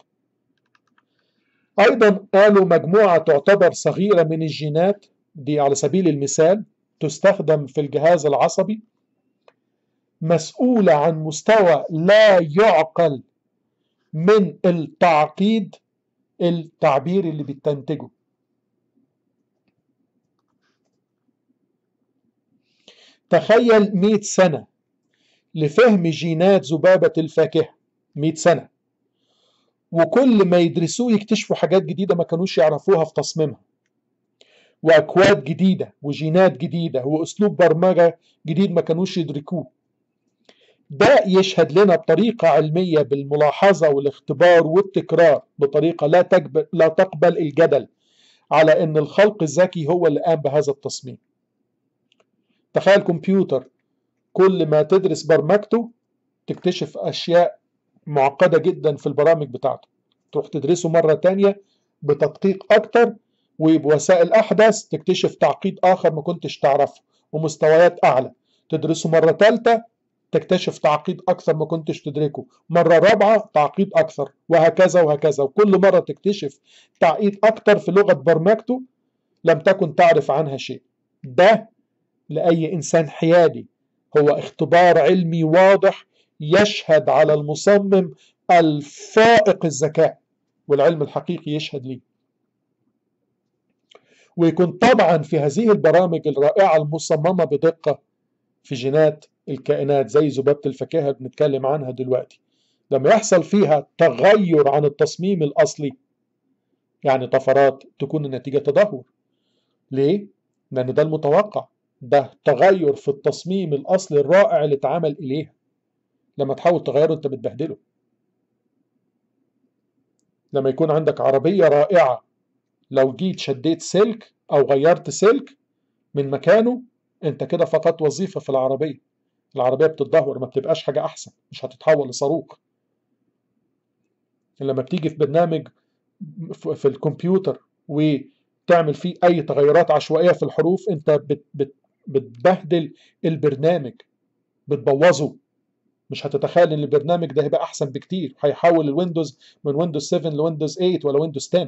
أيضا قالوا مجموعة تعتبر صغيرة من الجينات دي على سبيل المثال تستخدم في الجهاز العصبي مسؤولة عن مستوى لا يعقل من التعقيد التعبير اللي بتنتجه تخيل 100 سنة لفهم جينات ذبابة الفاكهة 100 سنة وكل ما يدرسوه يكتشفوا حاجات جديدة ما كانوش يعرفوها في تصميمها وأكواد جديدة وجينات جديدة وأسلوب برمجة جديد ما كانوش يدركوه ده يشهد لنا بطريقة علمية بالملاحظة والاختبار والتكرار بطريقة لا, تقبل, لا تقبل الجدل على أن الخلق الذكي هو اللي قام بهذا التصميم تخيل كمبيوتر كل ما تدرس برمجته تكتشف أشياء معقدة جدا في البرامج بتاعته تروح تدرسه مرة تانية بتدقيق أكتر وبوسائل أحدث تكتشف تعقيد آخر ما كنتش تعرفه ومستويات أعلى تدرسه مرة ثالثة تكتشف تعقيد أكثر ما كنتش تدركه مرة رابعة تعقيد أكثر وهكذا وهكذا وكل مرة تكتشف تعقيد أكثر في لغة برمجته لم تكن تعرف عنها شيء ده لأي إنسان حيادي هو اختبار علمي واضح يشهد على المصمم الفائق الذكاء والعلم الحقيقي يشهد ليه ويكون طبعا في هذه البرامج الرائعة المصممة بدقة في جينات الكائنات زي ذبابة الفاكهة بنتكلم عنها دلوقتي لما يحصل فيها تغير عن التصميم الأصلي يعني طفرات تكون النتيجة تدهور ليه؟ لأن ده المتوقع ده تغير في التصميم الأصلي الرائع اللي اتعمل إليها لما تحاول تغيره أنت بتبهدله لما يكون عندك عربية رائعة لو جيت شديت سلك أو غيرت سلك من مكانه أنت كده فقط وظيفة في العربية العربية بتتدهور ما بتبقاش حاجة أحسن مش هتتحول لصاروخ لما بتيجي في برنامج في الكمبيوتر وتعمل فيه أي تغيرات عشوائية في الحروف أنت بت بت بتبهدل البرنامج بتبوظه مش هتتخيل ان البرنامج ده هيبقى احسن بكتير هيحول الويندوز من ويندوز 7 لويندوز 8 ولا ويندوز 10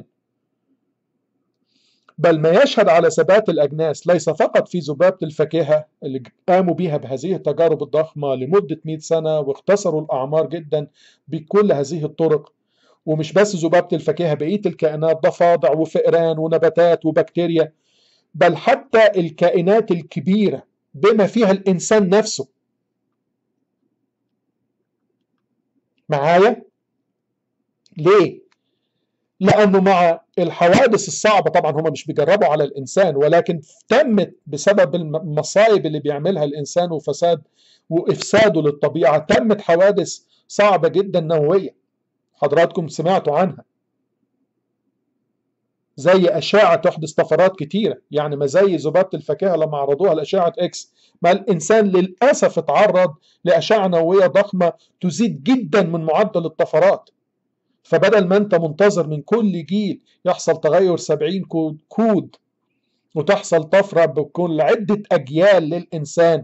بل ما يشهد على ثبات الأجناس ليس فقط في ذبابة الفاكهة اللي قاموا بها بهذه التجارب الضخمة لمدة 100 سنة واختصروا الأعمار جدا بكل هذه الطرق ومش بس ذبابة الفاكهة بقية الكائنات ضفادع وفئران ونباتات وبكتيريا بل حتى الكائنات الكبيرة بما فيها الإنسان نفسه معايا؟ ليه؟ لأنه مع الحوادث الصعبة طبعا هم مش بيجربوا على الإنسان ولكن تمت بسبب المصايب اللي بيعملها الإنسان وفساد وإفساده للطبيعة تمت حوادث صعبة جدا نووية حضراتكم سمعتوا عنها زي أشعة تحدث طفرات كتيرة يعني ما زي ذبابة الفاكهة لما عرضوها لأشعة إكس ما الإنسان للأسف اتعرض لأشعة نووية ضخمة تزيد جدا من معدل الطفرات فبدل ما انت منتظر من كل جيل يحصل تغير 70 كود, كود وتحصل طفرة بكل عدة أجيال للإنسان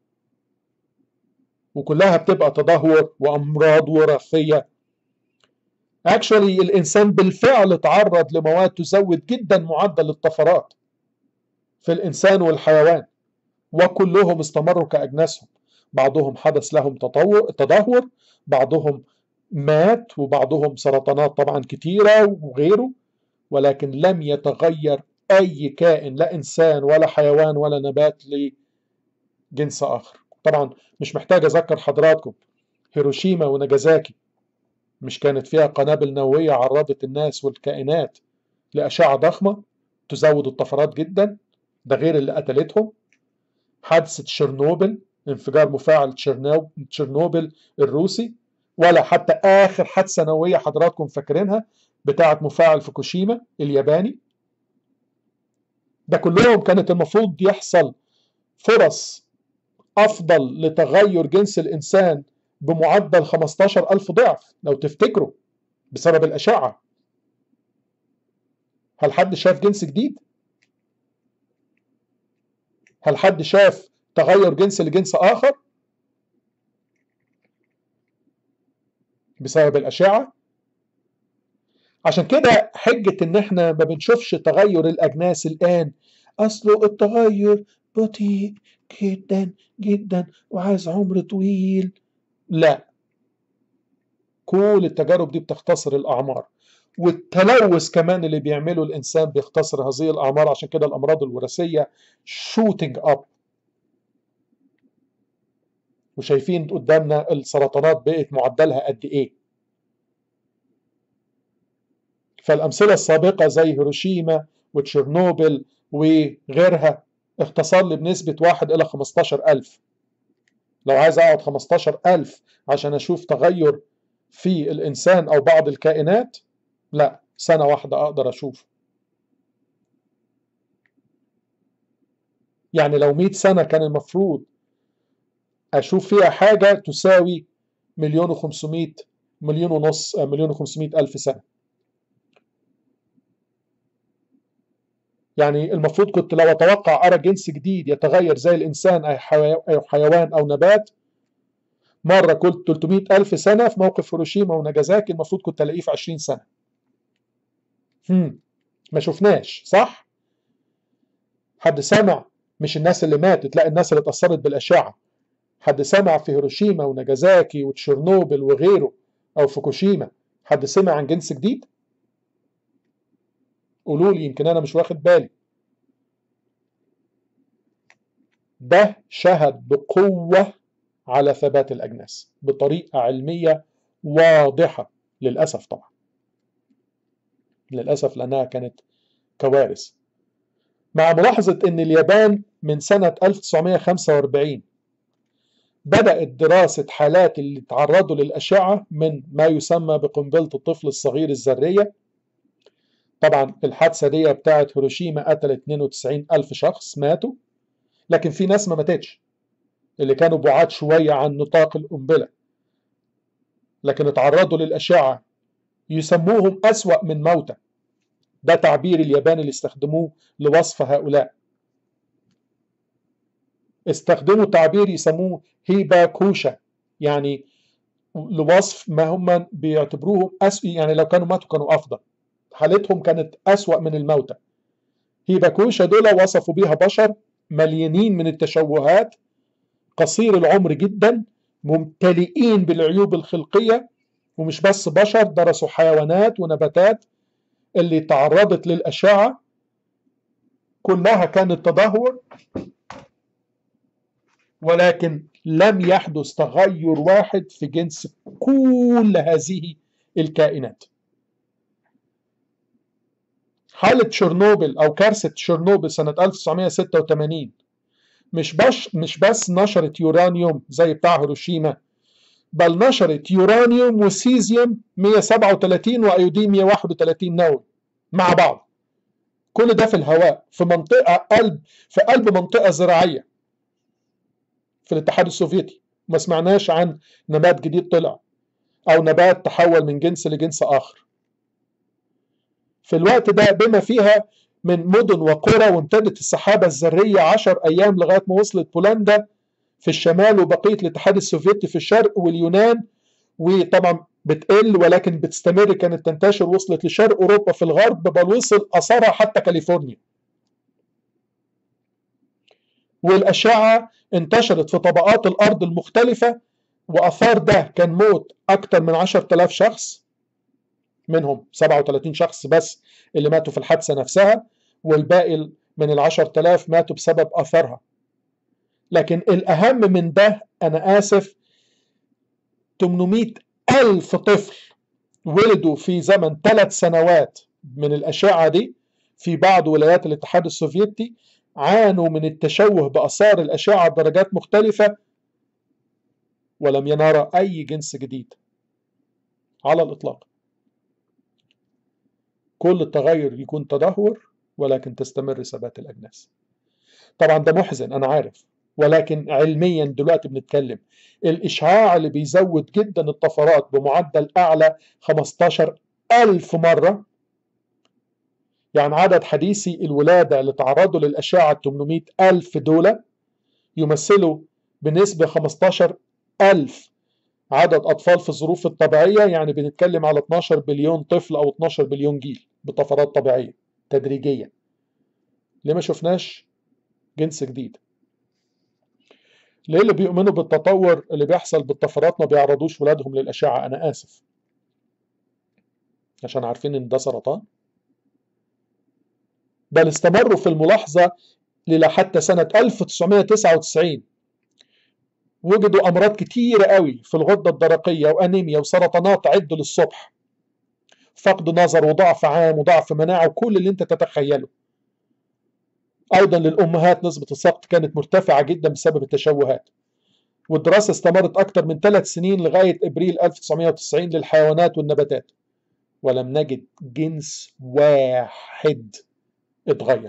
وكلها بتبقى تدهور وأمراض وراثية اكشولي الإنسان بالفعل تعرض لمواد تزود جدا معدل الطفرات في الإنسان والحيوان وكلهم استمروا كأجناسهم بعضهم حدث لهم تطور تدهور بعضهم مات وبعضهم سرطانات طبعا كتيرة وغيره ولكن لم يتغير أي كائن لا إنسان ولا حيوان ولا نبات لجنس آخر طبعا مش محتاج أذكر حضراتكم هيروشيما وناجازاكي مش كانت فيها قنابل نووية عرضت الناس والكائنات لأشعة ضخمة تزود الطفرات جدا ده غير اللي قتلتهم حادثة تشيرنوبل انفجار مفاعل تشيرنوبل الروسي ولا حتى آخر حادثة نووية حضراتكم فاكرينها بتاعة مفاعل فوكوشيما الياباني ده كلهم كانت المفروض يحصل فرص أفضل لتغير جنس الإنسان بمعدل 15 ألف ضعف لو تفتكروا بسبب الأشعة هل حد شاف جنس جديد؟ هل حد شاف تغير جنس لجنس آخر؟ بسبب الأشعة عشان كده حجة إن إحنا ما بنشوفش تغير الأجناس الآن أصله التغير بطيء جدا جدا وعايز عمر طويل لا كل التجارب دي بتختصر الأعمار والتلوث كمان اللي بيعمله الإنسان بيختصر هذه الأعمار عشان كده الأمراض الوراثية شوتنج أب وشايفين قدامنا السرطانات بقت معدلها قد ايه فالأمثلة السابقة زي هيروشيما وتشيرنوبل وغيرها اختصر لي بنسبة واحد إلى 15 ألف لو عايز أقعد 15 ألف عشان أشوف تغير في الإنسان أو بعض الكائنات لا سنة واحدة أقدر أشوف يعني لو 100 سنة كان المفروض أشوف فيها حاجة تساوي مليون وخمسمائة مليون ونص مليون وخمسمائة ألف سنة يعني المفروض كنت لو أتوقع أرى جنس جديد يتغير زي الإنسان أو حيوان أو نبات مرة كل 300 ألف سنة في موقف هيروشيما وناجازاكي المفروض كنت ألاقيه في 20 سنة هم. ما شفناش صح؟ حد سمع مش الناس اللي ماتت لا الناس اللي اتأثرت بالأشعة حد سمع في هيروشيما وناجازاكي وتشيرنوبل وغيره أو فوكوشيما حد سمع عن جنس جديد؟ قولوا لي يمكن أنا مش واخد بالي ده شهد بقوة على ثبات الأجناس بطريقة علمية واضحة للأسف طبعا للأسف لأنها كانت كوارث مع ملاحظة أن اليابان من سنة 1945 بدأت دراسة حالات اللي تعرضوا للأشعة من ما يسمى بقنبلة الطفل الصغير الذرية طبعا الحادثة دي بتاعت هيروشيما قتلت 92 ألف شخص ماتوا لكن في ناس ما ماتتش اللي كانوا بعاد شوية عن نطاق القنبلة لكن اتعرضوا للأشعة يسموهم أسوأ من موتى ده تعبير اليابان اللي استخدموه لوصف هؤلاء استخدموا تعبير يسموه هيباكوشا يعني لوصف ما هم بيعتبروهم أسوأ يعني لو كانوا ماتوا كانوا أفضل حالتهم كانت أسوأ من الموتى هيباكوشا دول وصفوا بيها بشر مليانين من التشوهات قصير العمر جدا ممتلئين بالعيوب الخلقية ومش بس بشر درسوا حيوانات ونباتات اللي تعرضت للأشعة كلها كانت تدهور ولكن لم يحدث تغير واحد في جنس كل هذه الكائنات حالة تشيرنوبل أو كارثة تشيرنوبل سنة 1986 مش بس مش بس نشرت يورانيوم زي بتاع هيروشيما بل نشرت يورانيوم وسيزيوم 137 وايودين 131 نووي مع بعض كل ده في الهواء في منطقة قلب في قلب منطقة زراعية في الاتحاد السوفيتي ما سمعناش عن نبات جديد طلع أو نبات تحول من جنس لجنس آخر في الوقت ده بما فيها من مدن وقرى وامتدت السحابة الذرية عشر أيام لغاية ما وصلت بولندا في الشمال وبقية الاتحاد السوفيتي في الشرق واليونان وطبعا بتقل ولكن بتستمر كانت تنتشر وصلت لشرق أوروبا في الغرب بل وصل أثرها حتى كاليفورنيا والأشعة انتشرت في طبقات الأرض المختلفة وأثار ده كان موت أكثر من 10000 شخص منهم 37 شخص بس اللي ماتوا في الحادثة نفسها والباقي من ال 10000 ماتوا بسبب أثرها لكن الأهم من ده أنا آسف 800 ألف طفل ولدوا في زمن ثلاث سنوات من الأشعة دي في بعض ولايات الاتحاد السوفيتي عانوا من التشوه بأثار الأشعة بدرجات مختلفة ولم ينرى أي جنس جديد على الإطلاق كل التغير يكون تدهور ولكن تستمر ثبات الأجناس طبعا ده محزن أنا عارف ولكن علميا دلوقتي بنتكلم الإشعاع اللي بيزود جدا الطفرات بمعدل أعلى 15 ألف مرة يعني عدد حديثي الولادة اللي تعرضوا للأشعة 800 ألف دولة يمثلوا بنسبة 15 ألف عدد أطفال في الظروف الطبيعية يعني بنتكلم على 12 بليون طفل أو 12 بليون جيل بطفرات طبيعية تدريجيا ليه ما شفناش جنس جديد ليه اللي بيؤمنوا بالتطور اللي بيحصل بالطفرات ما بيعرضوش ولادهم للأشعة أنا آسف عشان عارفين إن ده سرطان بل استمروا في الملاحظة إلى حتى سنة 1999 وجدوا أمراض كتيرة قوي في الغدة الدرقية وأنيميا وسرطانات عد للصبح فقد نظر وضعف عام وضعف مناعة وكل اللي أنت تتخيله أيضا للأمهات نسبة السقط كانت مرتفعة جدا بسبب التشوهات والدراسة استمرت أكثر من ثلاث سنين لغاية إبريل 1990 للحيوانات والنباتات ولم نجد جنس واحد اتغير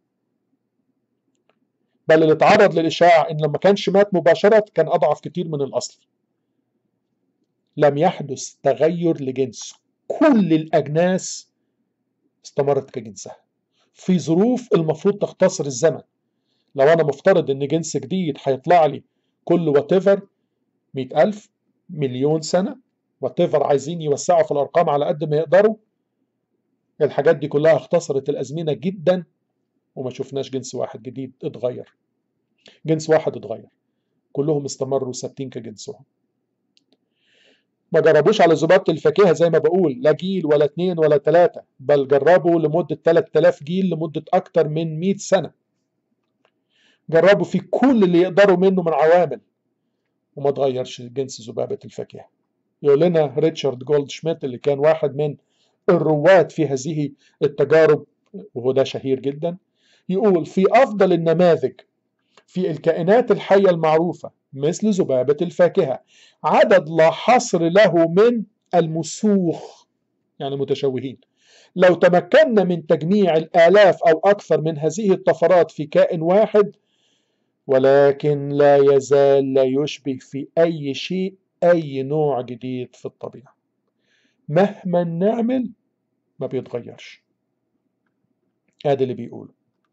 بل اللي اتعرض للإشاعة إن لما كانش مات مباشرة كان أضعف كتير من الأصل لم يحدث تغير لجنس كل الأجناس استمرت كجنسها في ظروف المفروض تختصر الزمن لو أنا مفترض إن جنس جديد هيطلع لي كل واتيفر مئة ألف مليون سنة واتيفر عايزين يوسعوا في الأرقام على قد ما يقدروا الحاجات دي كلها اختصرت الأزمنة جدا وما شفناش جنس واحد جديد اتغير جنس واحد اتغير كلهم استمروا ثابتين كجنسهم ما جربوش على ذبابة الفاكهة زي ما بقول لا جيل ولا اتنين ولا تلاتة بل جربوا لمدة 3000 جيل لمدة أكتر من 100 سنة جربوا في كل اللي يقدروا منه من عوامل وما تغيرش جنس ذبابة الفاكهة يقول لنا ريتشارد جولد شميت اللي كان واحد من الرواد في هذه التجارب وهو ده شهير جدا يقول في أفضل النماذج في الكائنات الحية المعروفة مثل ذبابة الفاكهة عدد لا حصر له من المسوخ يعني متشوهين لو تمكنا من تجميع الآلاف أو أكثر من هذه الطفرات في كائن واحد ولكن لا يزال لا يشبه في أي شيء أي نوع جديد في الطبيعة مهما نعمل ما بيتغيرش ادي اللي بيقوله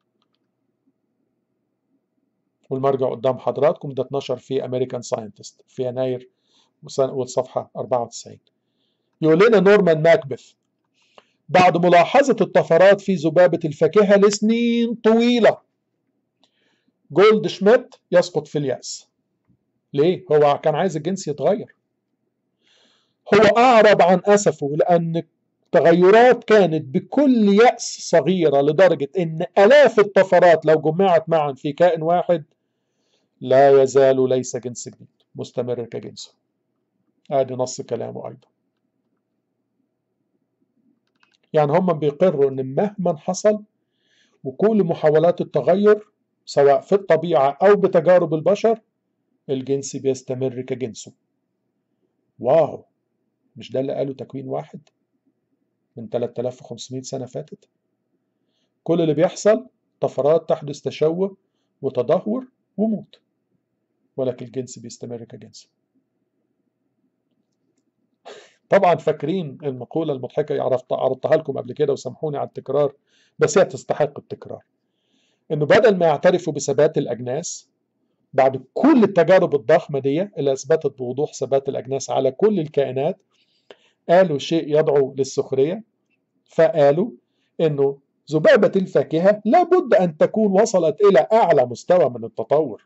والمرجع قدام حضراتكم ده اتنشر في امريكان ساينتست في يناير والصفحة 94 يقول لنا نورمان ماكبث بعد ملاحظة الطفرات في ذبابة الفاكهة لسنين طويلة جولد شميت يسقط في اليأس ليه؟ هو كان عايز الجنس يتغير هو أعرب عن أسفه لأن التغيرات كانت بكل يأس صغيرة لدرجة إن آلاف الطفرات لو جمعت معا في كائن واحد لا يزال ليس جنس جديد مستمر كجنسه ادي نص كلامه ايضا يعني هم بيقروا ان مهما حصل وكل محاولات التغير سواء في الطبيعة او بتجارب البشر الجنس بيستمر كجنسه واو مش ده اللي قاله تكوين واحد من 3500 سنة فاتت كل اللي بيحصل طفرات تحدث تشوه وتدهور وموت ولكن الجنس بيستمر كجنس طبعا فاكرين المقولة المضحكة عرضتها لكم قبل كده وسامحوني على التكرار بس هي تستحق التكرار انه بدل ما يعترفوا بثبات الاجناس بعد كل التجارب الضخمة دي اللي اثبتت بوضوح ثبات الاجناس على كل الكائنات قالوا شيء يدعو للسخرية فقالوا انه ذبابة الفاكهة لابد ان تكون وصلت الى اعلى مستوى من التطور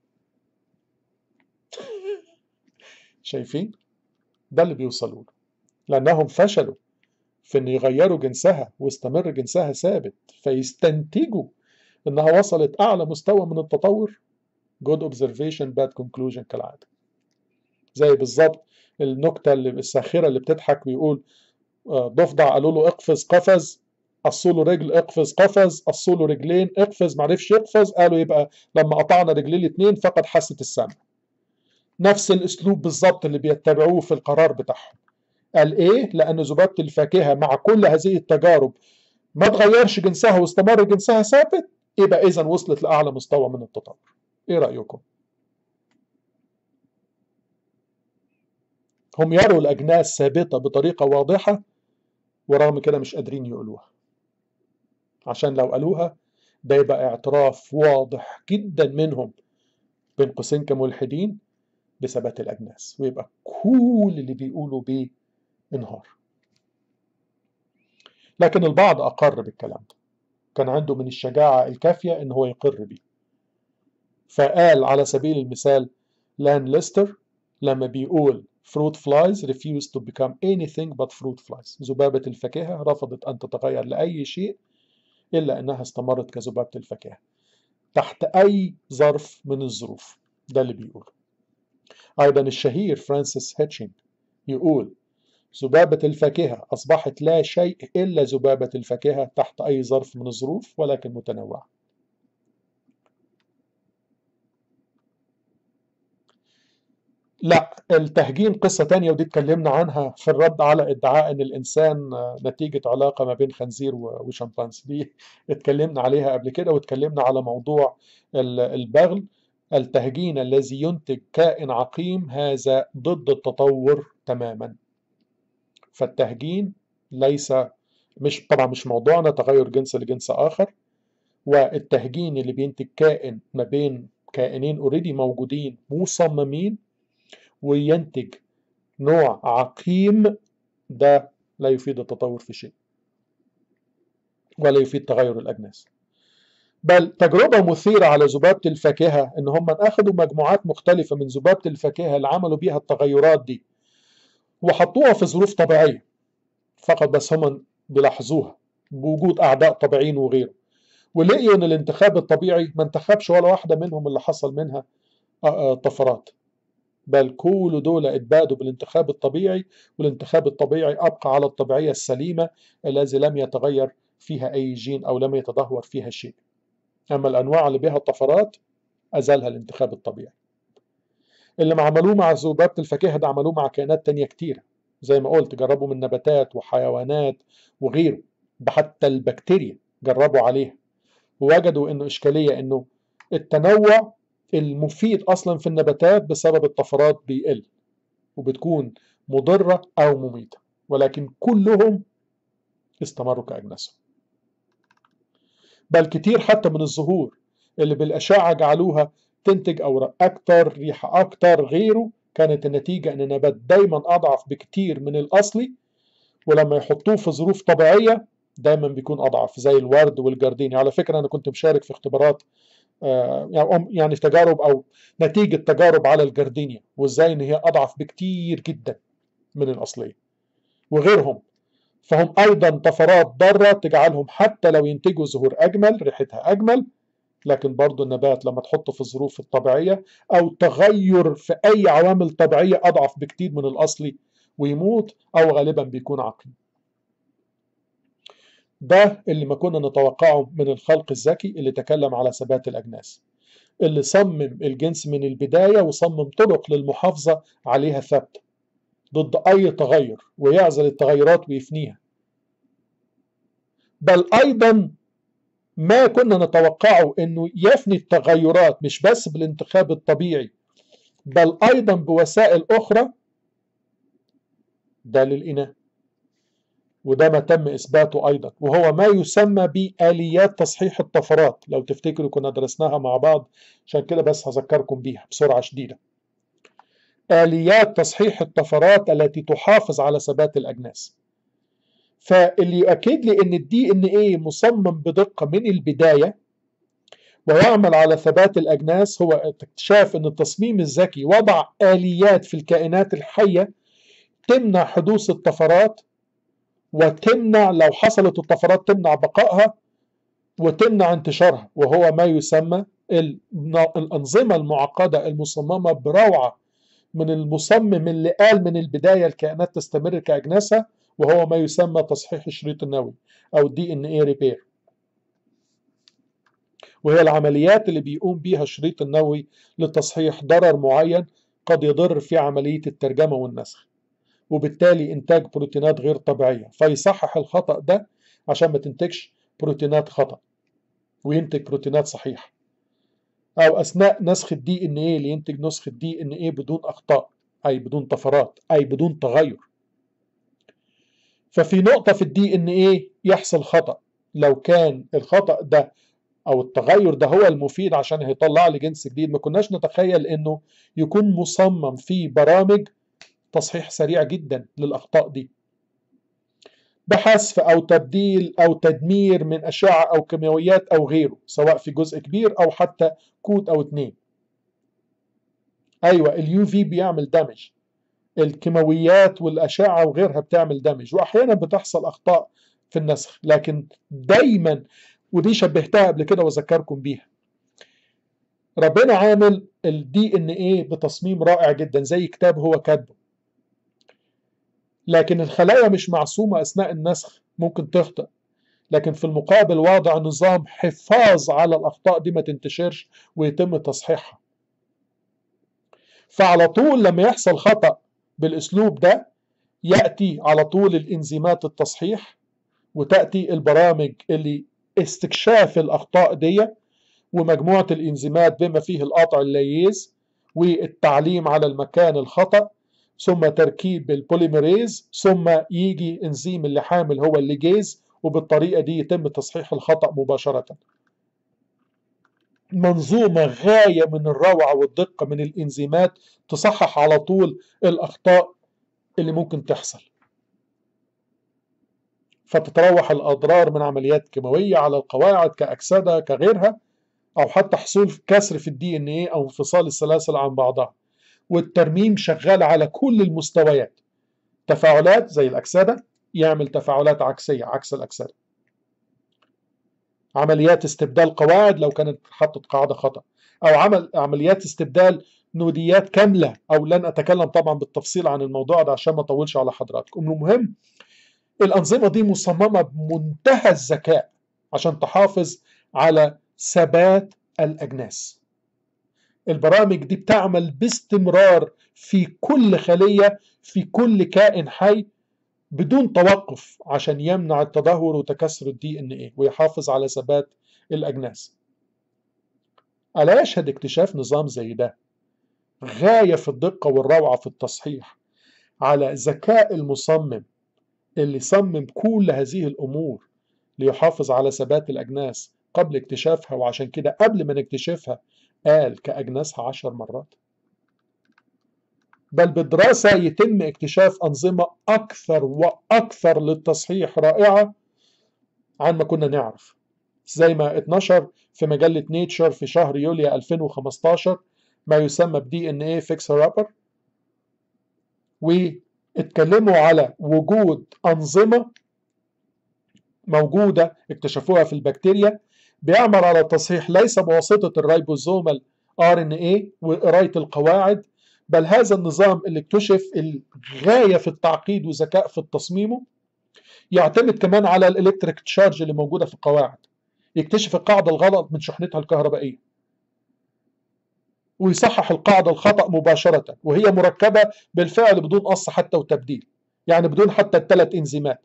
شايفين ده اللي بيوصلوا له لانهم فشلوا في ان يغيروا جنسها واستمر جنسها ثابت فيستنتجوا انها وصلت اعلى مستوى من التطور good observation bad conclusion كالعاده زي بالظبط النكته اللي الساخره اللي بتضحك ويقول ضفدع قالوا له اقفز قفز قصوا له رجل اقفز قفز قصوا له رجلين اقفز معرفش يقفز قالوا يبقى لما قطعنا رجليه الاثنين فقد حاسه السمع نفس الاسلوب بالظبط اللي بيتبعوه في القرار بتاعهم قال ايه لان ذبابه الفاكهه مع كل هذه التجارب ما تغيرش جنسها واستمر جنسها ثابت يبقى اذا وصلت لاعلى مستوى من التطور ايه رايكم هم يروا الاجناس ثابته بطريقه واضحه ورغم كده مش قادرين يقولوها عشان لو قالوها ده يبقى اعتراف واضح جدا منهم بين قوسين كملحدين بثبات الأجناس ويبقى كل اللي بيقولوا بيه انهار لكن البعض أقر بالكلام ده كان عنده من الشجاعة الكافية إن هو يقر بيه فقال على سبيل المثال لان ليستر لما بيقول fruit flies refuse to become anything but fruit flies ذبابة الفاكهة رفضت أن تتغير لأي شيء إلا أنها استمرت كذبابة الفاكهة تحت أي ظرف من الظروف ده اللي بيقوله أيضا الشهير فرانسيس هيتشينج يقول ذبابة الفاكهة أصبحت لا شيء إلا ذبابة الفاكهة تحت أي ظرف من الظروف ولكن متنوعة لا التهجين قصة تانية ودي اتكلمنا عنها في الرد على ادعاء ان الانسان نتيجة علاقة ما بين خنزير وشمبانزي دي اتكلمنا عليها قبل كده واتكلمنا على موضوع البغل التهجين الذي ينتج كائن عقيم هذا ضد التطور تماما فالتهجين ليس مش طبعا مش موضوعنا تغير جنس لجنس آخر والتهجين اللي بينتج كائن ما بين كائنين اوريدي موجودين مصممين وينتج نوع عقيم ده لا يفيد التطور في شيء ولا يفيد تغير الأجناس بل تجربة مثيرة على ذبابة الفاكهة إن هم أخذوا مجموعات مختلفة من ذبابة الفاكهة اللي عملوا بيها التغيرات دي وحطوها في ظروف طبيعية فقط بس هم بيلاحظوها بوجود أعداء طبيعيين وغيره ولقيوا إن الانتخاب الطبيعي ما انتخبش ولا واحدة منهم اللي حصل منها طفرات بل كل دول اتبادوا بالانتخاب الطبيعي والانتخاب الطبيعي أبقى على الطبيعية السليمة الذي لم يتغير فيها أي جين أو لم يتدهور فيها شيء أما الأنواع اللي بها الطفرات أزالها الانتخاب الطبيعي اللي ما عملوه مع ذبابة الفاكهة ده عملوه مع كائنات تانية كتيرة زي ما قلت جربوا من نباتات وحيوانات وغيره حتى البكتيريا جربوا عليها ووجدوا انه اشكاليه انه التنوع المفيد اصلا في النباتات بسبب الطفرات بيقل وبتكون مضره او مميته ولكن كلهم استمروا كاجناسهم بل كتير حتى من الزهور اللي بالاشعه جعلوها تنتج اوراق اكتر ريحه اكتر غيره كانت النتيجه ان النبات دايما اضعف بكتير من الاصلي ولما يحطوه في ظروف طبيعيه دايما بيكون اضعف زي الورد والجرديني على فكره انا كنت مشارك في اختبارات يعني في تجارب او نتيجه تجارب على الجردينيا وازاي ان هي اضعف بكتير جدا من الاصليه وغيرهم فهم ايضا طفرات ضاره تجعلهم حتى لو ينتجوا زهور اجمل ريحتها اجمل لكن برضو النبات لما تحطه في الظروف الطبيعيه او تغير في اي عوامل طبيعيه اضعف بكتير من الاصلي ويموت او غالبا بيكون عقيم ده اللي ما كنا نتوقعه من الخلق الذكي اللي تكلم على ثبات الأجناس اللي صمم الجنس من البداية وصمم طرق للمحافظة عليها ثابتة ضد أي تغير ويعزل التغيرات ويفنيها بل أيضا ما كنا نتوقعه أنه يفني التغيرات مش بس بالانتخاب الطبيعي بل أيضا بوسائل أخرى ده للإناث وده ما تم إثباته أيضا وهو ما يسمى بآليات تصحيح الطفرات لو تفتكروا كنا درسناها مع بعض عشان كده بس هذكركم بيها بسرعة شديدة آليات تصحيح الطفرات التي تحافظ على ثبات الأجناس فاللي يؤكد لي ان الدي ان ايه مصمم بدقة من البداية ويعمل على ثبات الأجناس هو اكتشاف ان التصميم الذكي وضع آليات في الكائنات الحية تمنع حدوث الطفرات وتمنع لو حصلت الطفرات تمنع بقائها وتمنع انتشارها وهو ما يسمى الأنظمة المعقدة المصممة بروعة من المصمم اللي قال من البداية الكائنات تستمر كأجناسها وهو ما يسمى تصحيح الشريط النووي أو دي ان اي ريبير وهي العمليات اللي بيقوم بيها الشريط النووي لتصحيح ضرر معين قد يضر في عملية الترجمة والنسخ وبالتالي إنتاج بروتينات غير طبيعية فيصحح الخطأ ده عشان ما تنتجش بروتينات خطأ وينتج بروتينات صحيحة أو أثناء نسخ الدي إن إيه لينتج نسخة دي إن إيه بدون أخطاء أي بدون طفرات أي بدون تغير ففي نقطة في الدي إن إيه يحصل خطأ لو كان الخطأ ده أو التغير ده هو المفيد عشان هيطلع لي جنس جديد ما كناش نتخيل إنه يكون مصمم في برامج تصحيح سريع جدا للأخطاء دي بحذف أو تبديل أو تدمير من أشعة أو كيماويات أو غيره سواء في جزء كبير أو حتى كود أو اتنين أيوة اليو في بيعمل دامج الكيماويات والأشعة وغيرها بتعمل دامج وأحيانا بتحصل أخطاء في النسخ لكن دايما ودي شبهتها قبل كده وذكركم بيها ربنا عامل الدي ان ايه بتصميم رائع جدا زي كتاب هو كاتبه لكن الخلايا مش معصومة أثناء النسخ ممكن تخطئ لكن في المقابل واضع نظام حفاظ على الأخطاء دي ما تنتشرش ويتم تصحيحها فعلى طول لما يحصل خطأ بالأسلوب ده يأتي على طول الإنزيمات التصحيح وتأتي البرامج اللي استكشاف الأخطاء دي ومجموعة الإنزيمات بما فيه القطع اللييز والتعليم على المكان الخطأ ثم تركيب البوليميريز ثم يجي انزيم اللي حامل هو الليجيز وبالطريقة دي يتم تصحيح الخطأ مباشرة منظومة غاية من الروعة والدقة من الإنزيمات تصحح على طول الأخطاء اللي ممكن تحصل فتتراوح الأضرار من عمليات كيماوية على القواعد كأكسدة كغيرها أو حتى حصول كسر في الدي ان ايه أو انفصال السلاسل عن بعضها والترميم شغال على كل المستويات تفاعلات زي الأكسدة يعمل تفاعلات عكسية عكس الأكسدة عمليات استبدال قواعد لو كانت حطت قاعدة خطأ أو عمل عمليات استبدال نوديات كاملة أو لن أتكلم طبعا بالتفصيل عن الموضوع ده عشان ما أطولش على حضراتكم المهم الأنظمة دي مصممة بمنتهى الذكاء عشان تحافظ على ثبات الأجناس البرامج دي بتعمل باستمرار في كل خلية في كل كائن حي بدون توقف عشان يمنع التدهور وتكسر الدي ان ايه ويحافظ على ثبات الاجناس الا يشهد اكتشاف نظام زي ده غاية في الدقة والروعة في التصحيح على ذكاء المصمم اللي صمم كل هذه الأمور ليحافظ على ثبات الأجناس قبل اكتشافها وعشان كده قبل ما نكتشفها قال كأجناسها عشر مرات بل بالدراسة يتم اكتشاف أنظمة أكثر وأكثر للتصحيح رائعة عن ما كنا نعرف زي ما اتنشر في مجلة نيتشر في شهر يوليو 2015 ما يسمى بدي ان ايه فيكسر رابر واتكلموا على وجود أنظمة موجودة اكتشفوها في البكتيريا بيعمل على التصحيح ليس بواسطة الريبوزومال ار ان ايه وقراية القواعد بل هذا النظام اللي اكتشف الغاية في التعقيد وذكاء في تصميمه يعتمد كمان على الالكتريك تشارج اللي موجودة في القواعد يكتشف القاعدة الغلط من شحنتها الكهربائية ويصحح القاعدة الخطأ مباشرة وهي مركبة بالفعل بدون قص حتى وتبديل يعني بدون حتى الثلاث انزيمات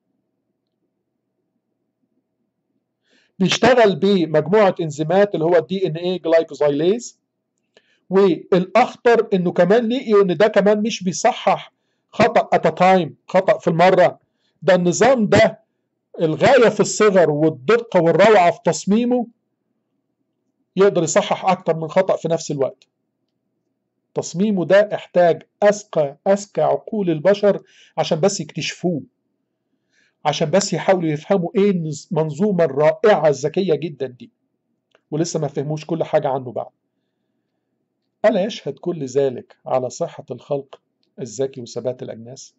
بيشتغل بمجموعة انزيمات اللي هو الدي ان اي جلايكوزايليز والاخطر انه كمان لقيوا ان ده كمان مش بيصحح خطأ ات تايم خطأ في المرة ده النظام ده الغاية في الصغر والدقة والروعة في تصميمه يقدر يصحح أكتر من خطأ في نفس الوقت تصميمه ده احتاج أذكى أذكى عقول البشر عشان بس يكتشفوه عشان بس يحاولوا يفهموا ايه المنظومة الرائعة الذكية جدا دي ولسه ما فهموش كل حاجة عنه بعد ألا يشهد كل ذلك على صحة الخلق الذكي وثبات الأجناس؟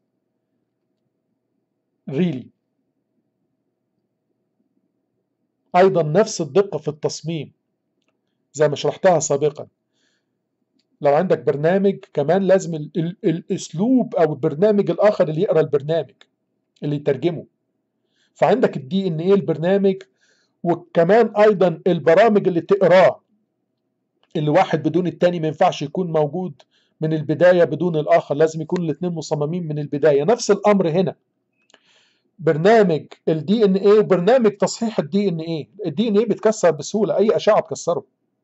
really أيضا نفس الدقة في التصميم زي ما شرحتها سابقا لو عندك برنامج كمان لازم ال ال الاسلوب او البرنامج الاخر اللي يقرا البرنامج اللي يترجمه فعندك الدي ان ايه البرنامج وكمان ايضا البرامج اللي تقراه اللي واحد بدون التاني ما ينفعش يكون موجود من البدايه بدون الاخر لازم يكون الاثنين مصممين من البدايه نفس الامر هنا برنامج الدي ان ايه وبرنامج تصحيح الدي ان ايه الدي ان ايه بيتكسر بسهوله اي اشعه تكسره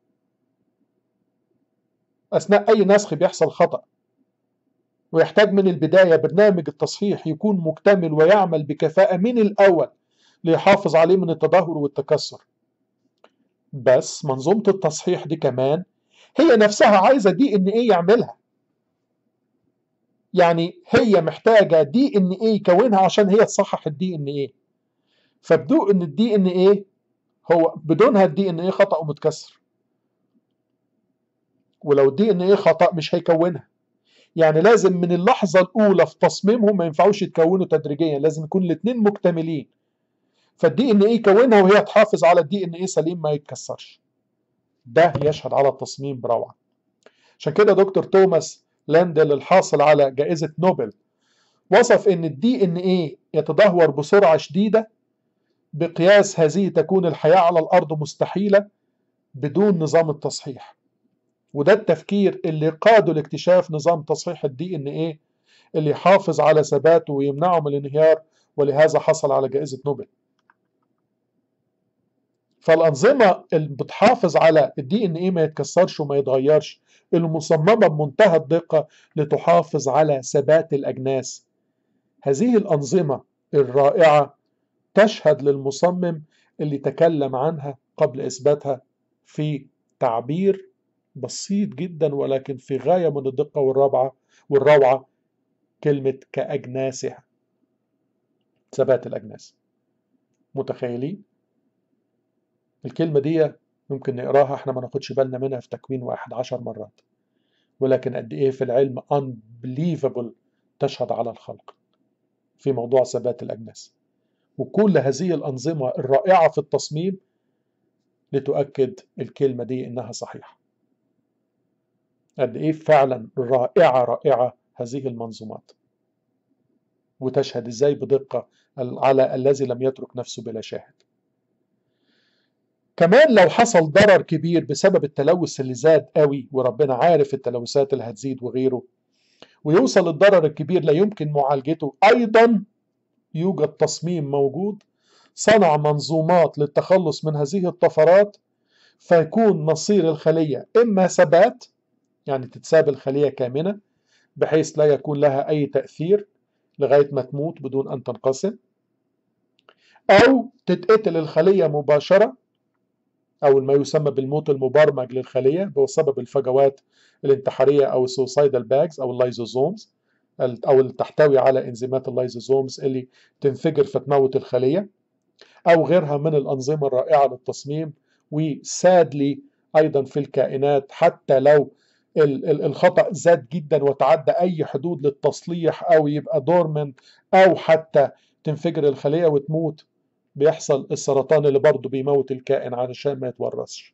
اثناء اي نسخ بيحصل خطا ويحتاج من البدايه برنامج التصحيح يكون مكتمل ويعمل بكفاءه من الاول ليحافظ عليه من التدهور والتكسر بس منظومه التصحيح دي كمان هي نفسها عايزه دي ان ايه يعملها يعني هي محتاجه دي ان ايه يكونها عشان هي تصحح الدي ان ايه فبدون ان الدي ان ايه هو بدونها الدي ان ايه خطا ومتكسر ولو الدي ان ايه خطا مش هيكونها يعني لازم من اللحظه الاولى في تصميمهم ما ينفعوش يتكونوا تدريجيا لازم يكون الاثنين مكتملين فالدي ان ايه يكونها وهي تحافظ على الدي ان ايه سليم ما يتكسرش ده يشهد على التصميم بروعه عشان كده دكتور توماس لاندل الحاصل على جائزه نوبل وصف ان الدي ان ايه يتدهور بسرعه شديده بقياس هذه تكون الحياه على الارض مستحيله بدون نظام التصحيح وده التفكير اللي قاده لاكتشاف نظام تصحيح الدي ان ايه اللي يحافظ على ثباته ويمنعه من الانهيار ولهذا حصل على جائزة نوبل فالأنظمة اللي بتحافظ على الدي ان ايه ما يتكسرش وما يتغيرش المصممة بمنتهى الدقة لتحافظ على ثبات الأجناس هذه الأنظمة الرائعة تشهد للمصمم اللي تكلم عنها قبل إثباتها في تعبير بسيط جدا ولكن في غاية من الدقة والروعة والروعة كلمة كأجناسها ثبات الأجناس متخيلين الكلمة دي ممكن نقراها احنا ما ناخدش بالنا منها في تكوين واحد عشر مرات ولكن قد ايه في العلم unbelievable تشهد على الخلق في موضوع ثبات الأجناس وكل هذه الأنظمة الرائعة في التصميم لتؤكد الكلمة دي إنها صحيحة قد إيه فعلا رائعة رائعة هذه المنظومات وتشهد إزاي بدقة على الذي لم يترك نفسه بلا شاهد كمان لو حصل ضرر كبير بسبب التلوث اللي زاد قوي وربنا عارف التلوثات اللي هتزيد وغيره ويوصل الضرر الكبير لا يمكن معالجته أيضا يوجد تصميم موجود صنع منظومات للتخلص من هذه الطفرات فيكون مصير الخلية إما ثبات يعني تتساب الخلية كامنة بحيث لا يكون لها أي تأثير لغاية ما تموت بدون أن تنقسم أو تتقتل الخلية مباشرة أو ما يسمى بالموت المبرمج للخلية بسبب الفجوات الانتحارية أو السوسايدال باجز أو اللايزوزومز أو اللي تحتوي على إنزيمات اللايزوزومز اللي تنفجر فتموت الخلية أو غيرها من الأنظمة الرائعة للتصميم وسادلي أيضا في الكائنات حتى لو الخطأ زاد جدا وتعدى أي حدود للتصليح أو يبقى دورمن أو حتى تنفجر الخلية وتموت بيحصل السرطان اللي برضه بيموت الكائن علشان ما يتورثش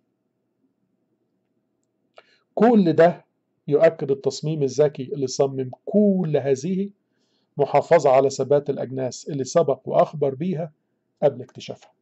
كل ده يؤكد التصميم الذكي اللي صمم كل هذه محافظة على ثبات الأجناس اللي سبق وأخبر بيها قبل اكتشافها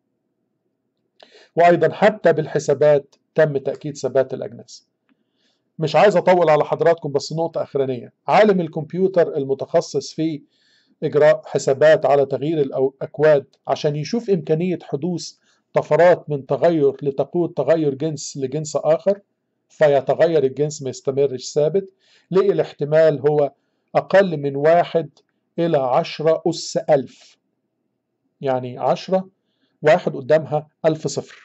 وأيضا حتى بالحسابات تم تأكيد ثبات الأجناس مش عايز أطول على حضراتكم بس نقطة أخرانية عالم الكمبيوتر المتخصص في إجراء حسابات على تغيير الأكواد عشان يشوف إمكانية حدوث طفرات من تغير لتقود تغير جنس لجنس آخر فيتغير الجنس ما يستمرش ثابت لقي الاحتمال هو أقل من واحد إلى عشرة أس ألف يعني عشرة واحد قدامها ألف صفر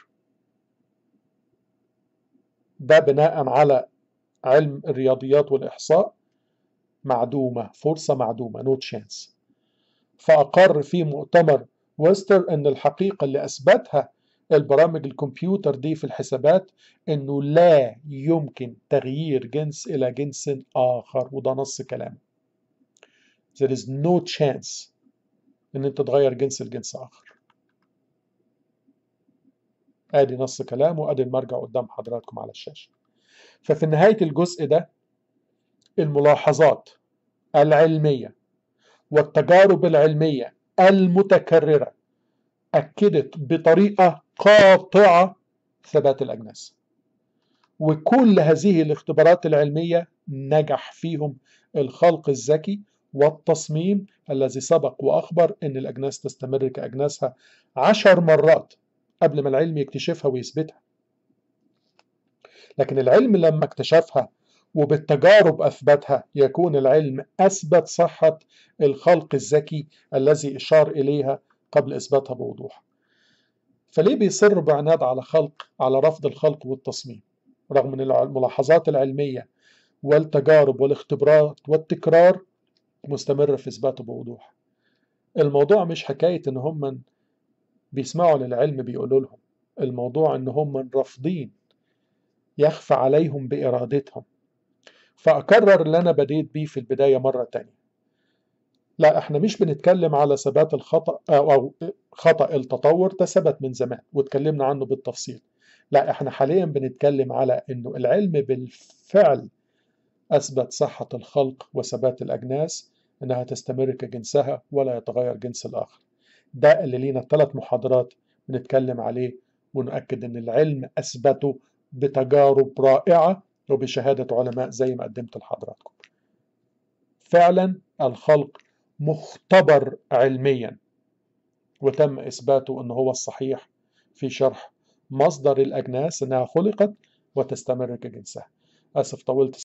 ده بناء على علم الرياضيات والإحصاء معدومة فرصة معدومة نو تشانس فأقر في مؤتمر ويستر أن الحقيقة اللي أثبتها البرامج الكمبيوتر دي في الحسابات أنه لا يمكن تغيير جنس إلى جنس آخر وده نص كلامه there is no chance أن أنت تغير جنس لجنس آخر ادي نص كلامه وادي المرجع قدام حضراتكم على الشاشة ففي نهاية الجزء ده الملاحظات العلمية والتجارب العلمية المتكررة أكدت بطريقة قاطعة ثبات الأجناس وكل هذه الاختبارات العلمية نجح فيهم الخلق الذكي والتصميم الذي سبق وأخبر أن الأجناس تستمر كأجناسها عشر مرات قبل ما العلم يكتشفها ويثبتها لكن العلم لما اكتشفها وبالتجارب أثبتها يكون العلم أثبت صحة الخلق الذكي الذي إشار إليها قبل إثباتها بوضوح فليه بيصر بعناد على خلق على رفض الخلق والتصميم رغم من الملاحظات العلمية والتجارب والاختبارات والتكرار مستمرة في إثباته بوضوح الموضوع مش حكاية إن هم بيسمعوا للعلم بيقولوا لهم الموضوع إن هم رافضين يخفى عليهم بإرادتهم فأكرر اللي أنا بديت بيه في البداية مرة تانية لا احنا مش بنتكلم على ثبات الخطأ أو خطأ التطور ده ثبت من زمان واتكلمنا عنه بالتفصيل لا احنا حاليا بنتكلم على انه العلم بالفعل اثبت صحة الخلق وثبات الاجناس انها تستمر كجنسها ولا يتغير جنس الاخر ده اللي لينا ثلاث محاضرات بنتكلم عليه ونؤكد ان العلم اثبته بتجارب رائعة وبشهادة علماء زي ما قدمت لحضراتكم فعلا الخلق مختبر علميا وتم إثباته أنه هو الصحيح في شرح مصدر الأجناس إنها خلقت وتستمر كجنسها آسف طولت